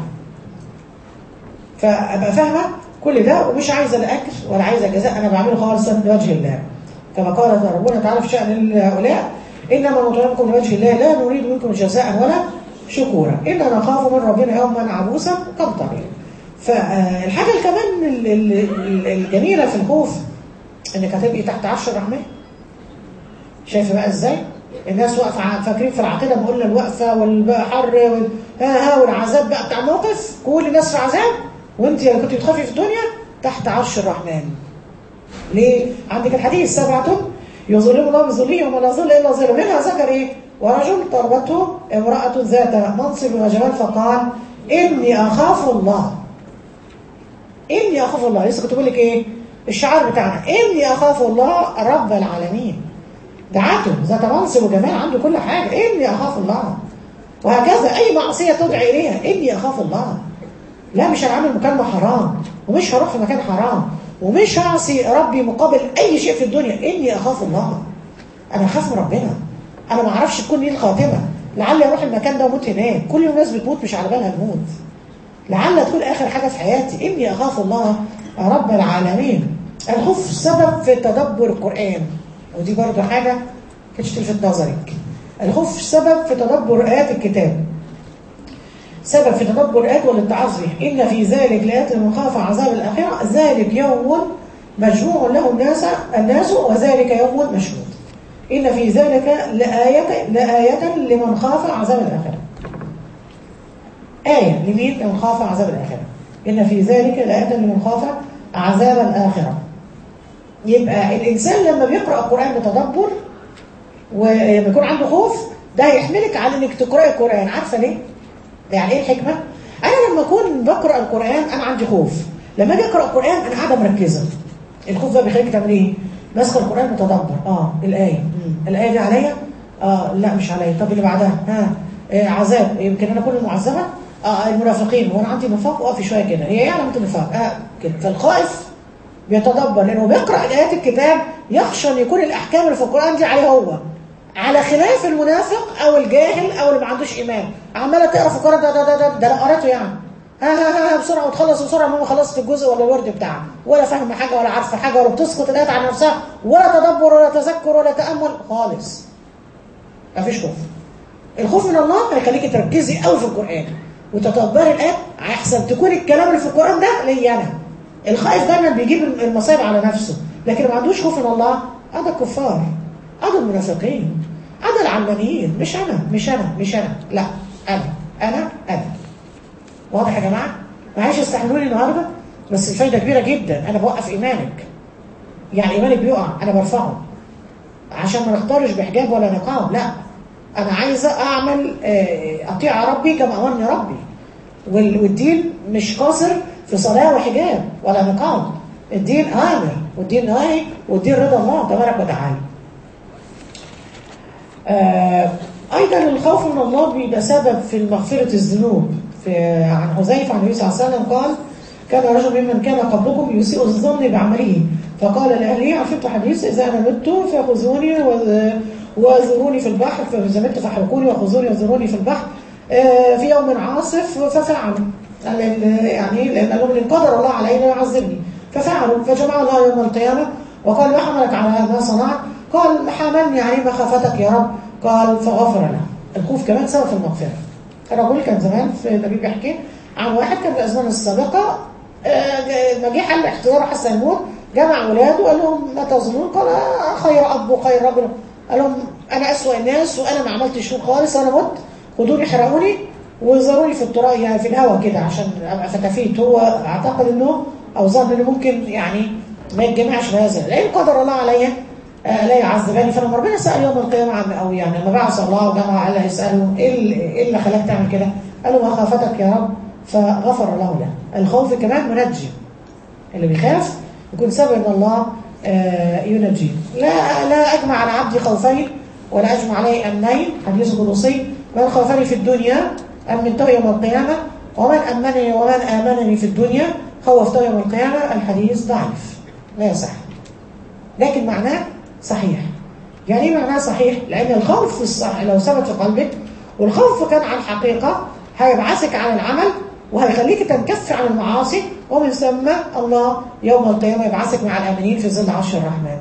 Speaker 1: فابقى فاهمه كل ده ومش عايزه لا اجر ولا عايزه جزاء انا بعمله خالصا لوجه الله كما قال ربنا تعالى في شان هؤلاء انما نطعمكم لوجه الله لا نريد منكم جزاء ولا شكورا انا نخاف من ربنا يوما عبوسا قمطريا فالحاجه كمان الجميله في الخوف انك هتبقي تحت عرش الرحمن شايفه بقى ازاي الناس واقفه فاكرين في العقيده ما قلنا الوقفه والحر وال... ها ها والعذاب بقى بتاع الموقف كل الناس في عذاب وانت اللي كنت بتخافي في الدنيا تحت عرش الرحمن ليه عندك الحديث سبعه يظلم الله بظلهم ولا ظل الا ظل منها ذكر ايه ورجل طلبته امراه ذات منصب وجمال فقال اني اخاف الله اني اخاف الله لسه كنت بقول لك ايه الشعار بتاعنا اني اخاف الله رب العالمين دعته ذات منصب وجمال عنده كل حاجه اني اخاف الله وهكذا اي معصيه تدعي اليها اني اخاف الله لا مش هنعمل مكالمه حرام ومش هروح في مكان حرام ومش هعصي ربي مقابل اي شيء في الدنيا اني اخاف الله انا اخاف من ربنا انا ما اعرفش تكون لي الخاتمه لعلي اروح المكان ده واموت هناك كل الناس بتموت مش على بالها الموت لعل تكون اخر حاجه في حياتي اني اخاف الله رب العالمين الخوف سبب في تدبر القران ودي برضه حاجه كانتش تلفت نظرك الخوف سبب في تدبر آيات الكتاب سبب في تدبر آيات والاتعاظ به إن في ذلك لآيات لمن خاف عذاب الآخرة ذلك يوم مجموع له الناس الناس وذلك يوم مشهود إن في ذلك لآية, لآية لمن خاف عذاب الآخرة آية لمين لمن خاف عذاب الآخرة إن في ذلك لآية لمن خاف عذاب الآخرة يبقى الإنسان لما بيقرأ القرآن بتدبر ولما يكون عنده خوف ده هيحملك على انك تقرأي القرآن عارفة ليه؟ يعني ايه الحكمة؟ أنا لما أكون بقرأ القرآن أنا عندي خوف لما أجي أقرأ القرآن أنا قاعدة مركزة الخوف ده بيخليك تعمل ايه؟ ماسكه القرآن متدبر اه الآية مم. الآية دي عليا؟ اه لا مش عليا طب اللي بعدها ها آه عذاب يمكن أنا أكون المعذبة؟ اه المنافقين هو أنا عندي نفاق وقفي شوية كده هي ايه علامة النفاق؟ اه كده فالخائف بيتدبر لأنه بيقرأ آيات الكتاب يخشى أن يكون الأحكام اللي في القرآن دي عليه هو على خلاف المنافق أو الجاهل أو اللي ما عندوش إيمان عمالة تقرأ في القرآن ده ده ده ده, ده لا قرأته يعني ها ها ها, ها بسرعة وتخلص بسرعة ماما خلصت الجزء ولا الورد بتاعها ولا فاهمة حاجة ولا عارفة حاجة ولا بتسقط الآيات عن نفسها ولا تدبر ولا تذكر ولا تأمل خالص مفيش خوف الخوف من الله هيخليكي تركزي قوي في القرآن وتتدبري الآيات أحسن تكون الكلام اللي في القرآن ده ليا أنا الخائف دايما بيجيب المصايب على نفسه لكن ما عندوش خوف من الله هذا الكفار هذا المنافقين هذا العلمانيين مش أنا مش أنا مش أنا لا أنا أنا أنا واضح يا جماعة معلش استحملوني النهاردة بس الفايدة كبيرة جدا أنا بوقف إيمانك يعني إيمانك بيقع أنا برفعه عشان ما نختارش بحجاب ولا نقاب لا أنا عايزة أعمل أطيع ربي كما أمرني ربي والدين مش قاصر في صلاة وحجاب ولا نقاب الدين آمر والدين ناهي والدين رضا الله تبارك وتعالى آه أيضا الخوف من الله بيبقى سبب في مغفرة الذنوب في عن حذيفة عن النبي صلى الله عليه وسلم قال كان رجل ممن كان قبلكم يسيء الظن بعمله فقال لأهله عرفت حديث إذا أنا مت فخذوني وذروني في البحر فإذا مت فاحرقوني وخذوني وذروني في البحر آه في يوم عاصف ففعلوا يعني لأن لهم إن قدر الله علينا يعذبني ففعلوا فجمع الله يوم القيامة وقال ما حملك على هذا صنعت قال حملني عليه مخافتك يا رب قال فغفر له الخوف كمان سبب في المغفرة الرجل كان زمان في النبي بيحكي عن واحد كان في الأزمان السابقة ما جه حل احتضار حسن يموت جمع ولاده وقال لهم ما تظنون قال خير أب وخير رجل قال لهم أنا أسوأ الناس وأنا ما عملتش شيء خالص أنا مت خدوني احرقوني وزاروني في التراب يعني في الهواء كده عشان ابقى فتافيت هو اعتقد انه او ظن انه ممكن يعني ما يتجمعش بهذا لان قدر الله عليا آه لا يعذبني فلما ربنا سال يوم القيامه عن او يعني لما بعث الله وجمع الله يساله ايه اللي خلاك تعمل كده؟ قال له مخافتك يا رب فغفر الله له الخوف كمان منجي اللي بيخاف يكون سبب ان الله آه ينجيه لا لا اجمع على عبدي خوفين ولا اجمع عليه امنين حديث قدسي من خوفني في الدنيا أمنته يوم القيامة ومن أمنني ومن آمنني في الدنيا خوفته يوم القيامة الحديث ضعيف لا يصح لكن معناه صحيح يعني ايه معناه صحيح لأن الخوف في الصح لو ثبت في قلبك والخوف كان عن حقيقة هيبعثك عن العمل وهيخليك تنكف عن المعاصي ومن ثم الله يوم القيامة يبعثك مع الآمنين في ظل عرش الرحمن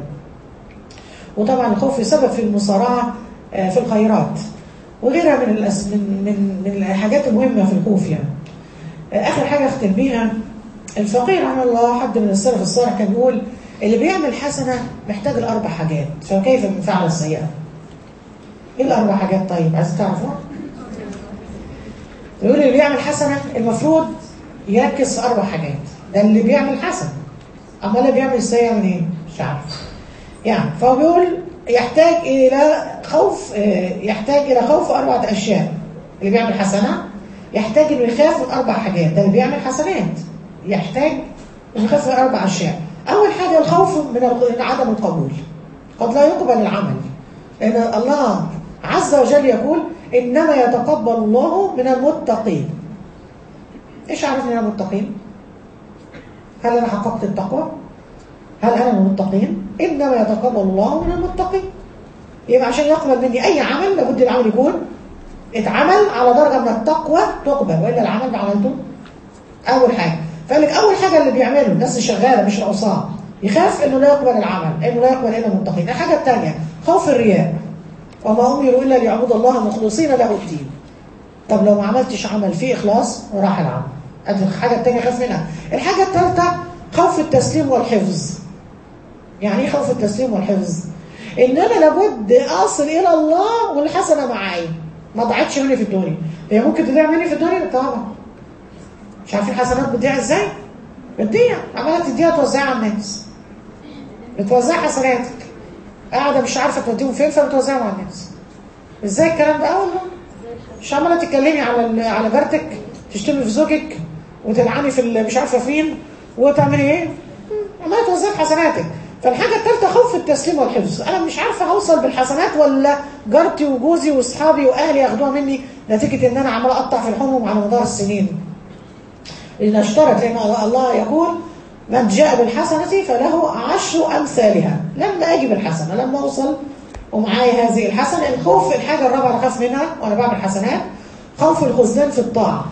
Speaker 1: وطبعا الخوف سبب في المصارعة في الخيرات وغيرها من الأس... من من من الحاجات المهمة في الخوف يعني. آخر حاجة أختم بيها الفقير رحمه الله حد من السلف الصالح كان بيقول اللي بيعمل حسنة محتاج الأربع حاجات فكيف من فعل السيئة؟ إيه الأربع حاجات طيب؟ عايز تعرفوها؟ يقول اللي بيعمل حسنة المفروض يركز في أربع حاجات ده اللي بيعمل حسنة أما اللي بيعمل سيئة منين؟ مش عارف يعني فهو بيقول يحتاج إلى خوف يحتاج إلى خوف أربعة أشياء اللي بيعمل حسنة يحتاج إنه يخاف من أربع حاجات ده اللي بيعمل حسنات يحتاج إنه يخاف من أربع أشياء أول حاجة الخوف من عدم القبول قد لا يقبل العمل لأن الله عز وجل يقول إنما يتقبل الله من المتقين إيش عرفنا من المتقين؟ هل أنا حققت التقوى؟ هل أنا من المتقين؟ إنما يتقبل الله من المتقين يبقى عشان يقبل مني أي عمل لابد العمل يكون اتعمل على درجة من التقوى تقبل وإلا العمل اللي عملته أول حاجة فقال لك أول حاجة اللي بيعمله الناس اللي شغالة مش العصام يخاف إنه لا يقبل العمل إنه لا يقبل إلا المتقين الحاجة الثانية خوف الرياء وما أمروا إلا ليعبدوا الله مخلصين له الدين طب لو ما عملتش عمل فيه إخلاص راح العمل ادي الحاجة التانية خاف منها الحاجة الثالثة خوف التسليم والحفظ يعني ايه خوف التسليم والحفظ ان انا لابد اصل الى الله والحسنة معايا ما ضاعتش مني في الدنيا هي ممكن تضيع مني في الدنيا طبعا مش عارفين الحسنات بتضيع ازاي بتضيع عماله تديها توزعها على الناس بتوزع حسناتك قاعده مش عارفه توديهم فين فبتوزعهم على الناس ازاي الكلام ده اه والله مش عماله تتكلمي على على جارتك تشتمي في زوجك وتلعني في مش عارفه فين وتعملي ايه عماله توزعي حسناتك فالحاجه الثالثه خوف التسليم والحفظ انا مش عارفه هوصل بالحسنات ولا جارتي وجوزي واصحابي واهلي ياخدوها مني نتيجه ان انا عماله اقطع في الحمم على مدار السنين لان اشترط لان الله يقول من جاء بالحسنة فله عشر أمثالها لما أجي بالحسنة لما أوصل ومعايا هذه الحسنة الخوف الحاجة الرابعة اللي أخاف منها وأنا بعمل حسنات خوف الخذلان في الطاعة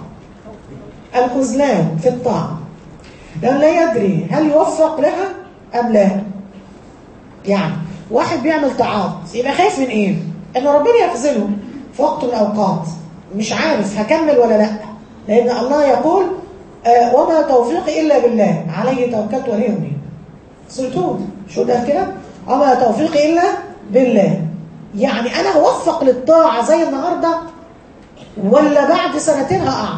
Speaker 1: الخذلان في الطاعة لأن لا يدري هل يوفق لها أم لا يعني واحد بيعمل طاعات يبقى خايف من إيه؟ إن ربنا يخذله في وقت من الأوقات مش عارف هكمل ولا لأ لأن الله يقول آه وما توفيقي إلا بالله عليه توكلت وعليه أمني سلطون شو ده كده وما توفيقي إلا بالله يعني أنا هوفق للطاعة زي النهاردة ولا بعد سنتين هقع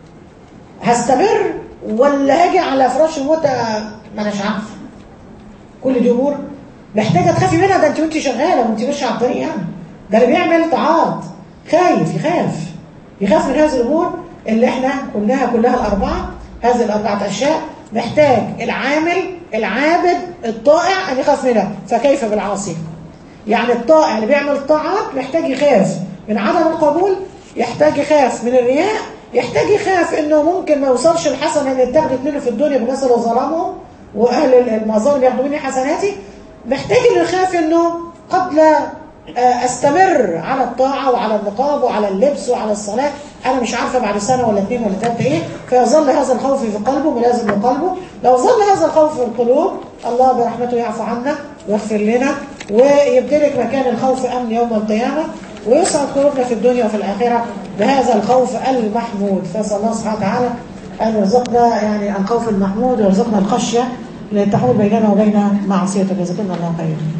Speaker 1: هستمر ولا هاجي على فراش الموت ما اناش عارفه كل دي امور محتاجه تخافي منها ده انت وانت شغاله وانت ماشيه على الطريق يعني ده اللي بيعمل طاعات خايف يخاف يخاف من هذه الامور اللي احنا قلناها كلها الاربعه هذه الاربعه اشياء محتاج العامل العابد الطائع ان يخاف منها فكيف بالعاصي يعني الطائع اللي بيعمل طاعات محتاج يخاف من عدم القبول يحتاج يخاف من الرياء يحتاج يخاف انه ممكن ما يوصلش الحسنه اللي اتاخدت منه في الدنيا بالناس اللي ظلمهم واهل المظالم ياخدوا مني حسناتي محتاج انه يخاف انه قد لا استمر على الطاعه وعلى النقاب وعلى اللبس وعلى الصلاه انا مش عارفه بعد سنه ولا اثنين ولا ثلاثه ايه فيظل هذا الخوف في قلبه ملازم لقلبه لو ظل هذا الخوف في القلوب الله برحمته يعفو عنا ويغفر لنا ويبتلك مكان الخوف امن يوم القيامه ويسعد قلوبنا في الدنيا وفي الآخرة بهذا الخوف المحمود فأسأل الله سبحانه وتعالى أن يرزقنا يعني الخوف المحمود ويرزقنا الخشية التي تحول بيننا وبين معصيته جزاكم الله خيرا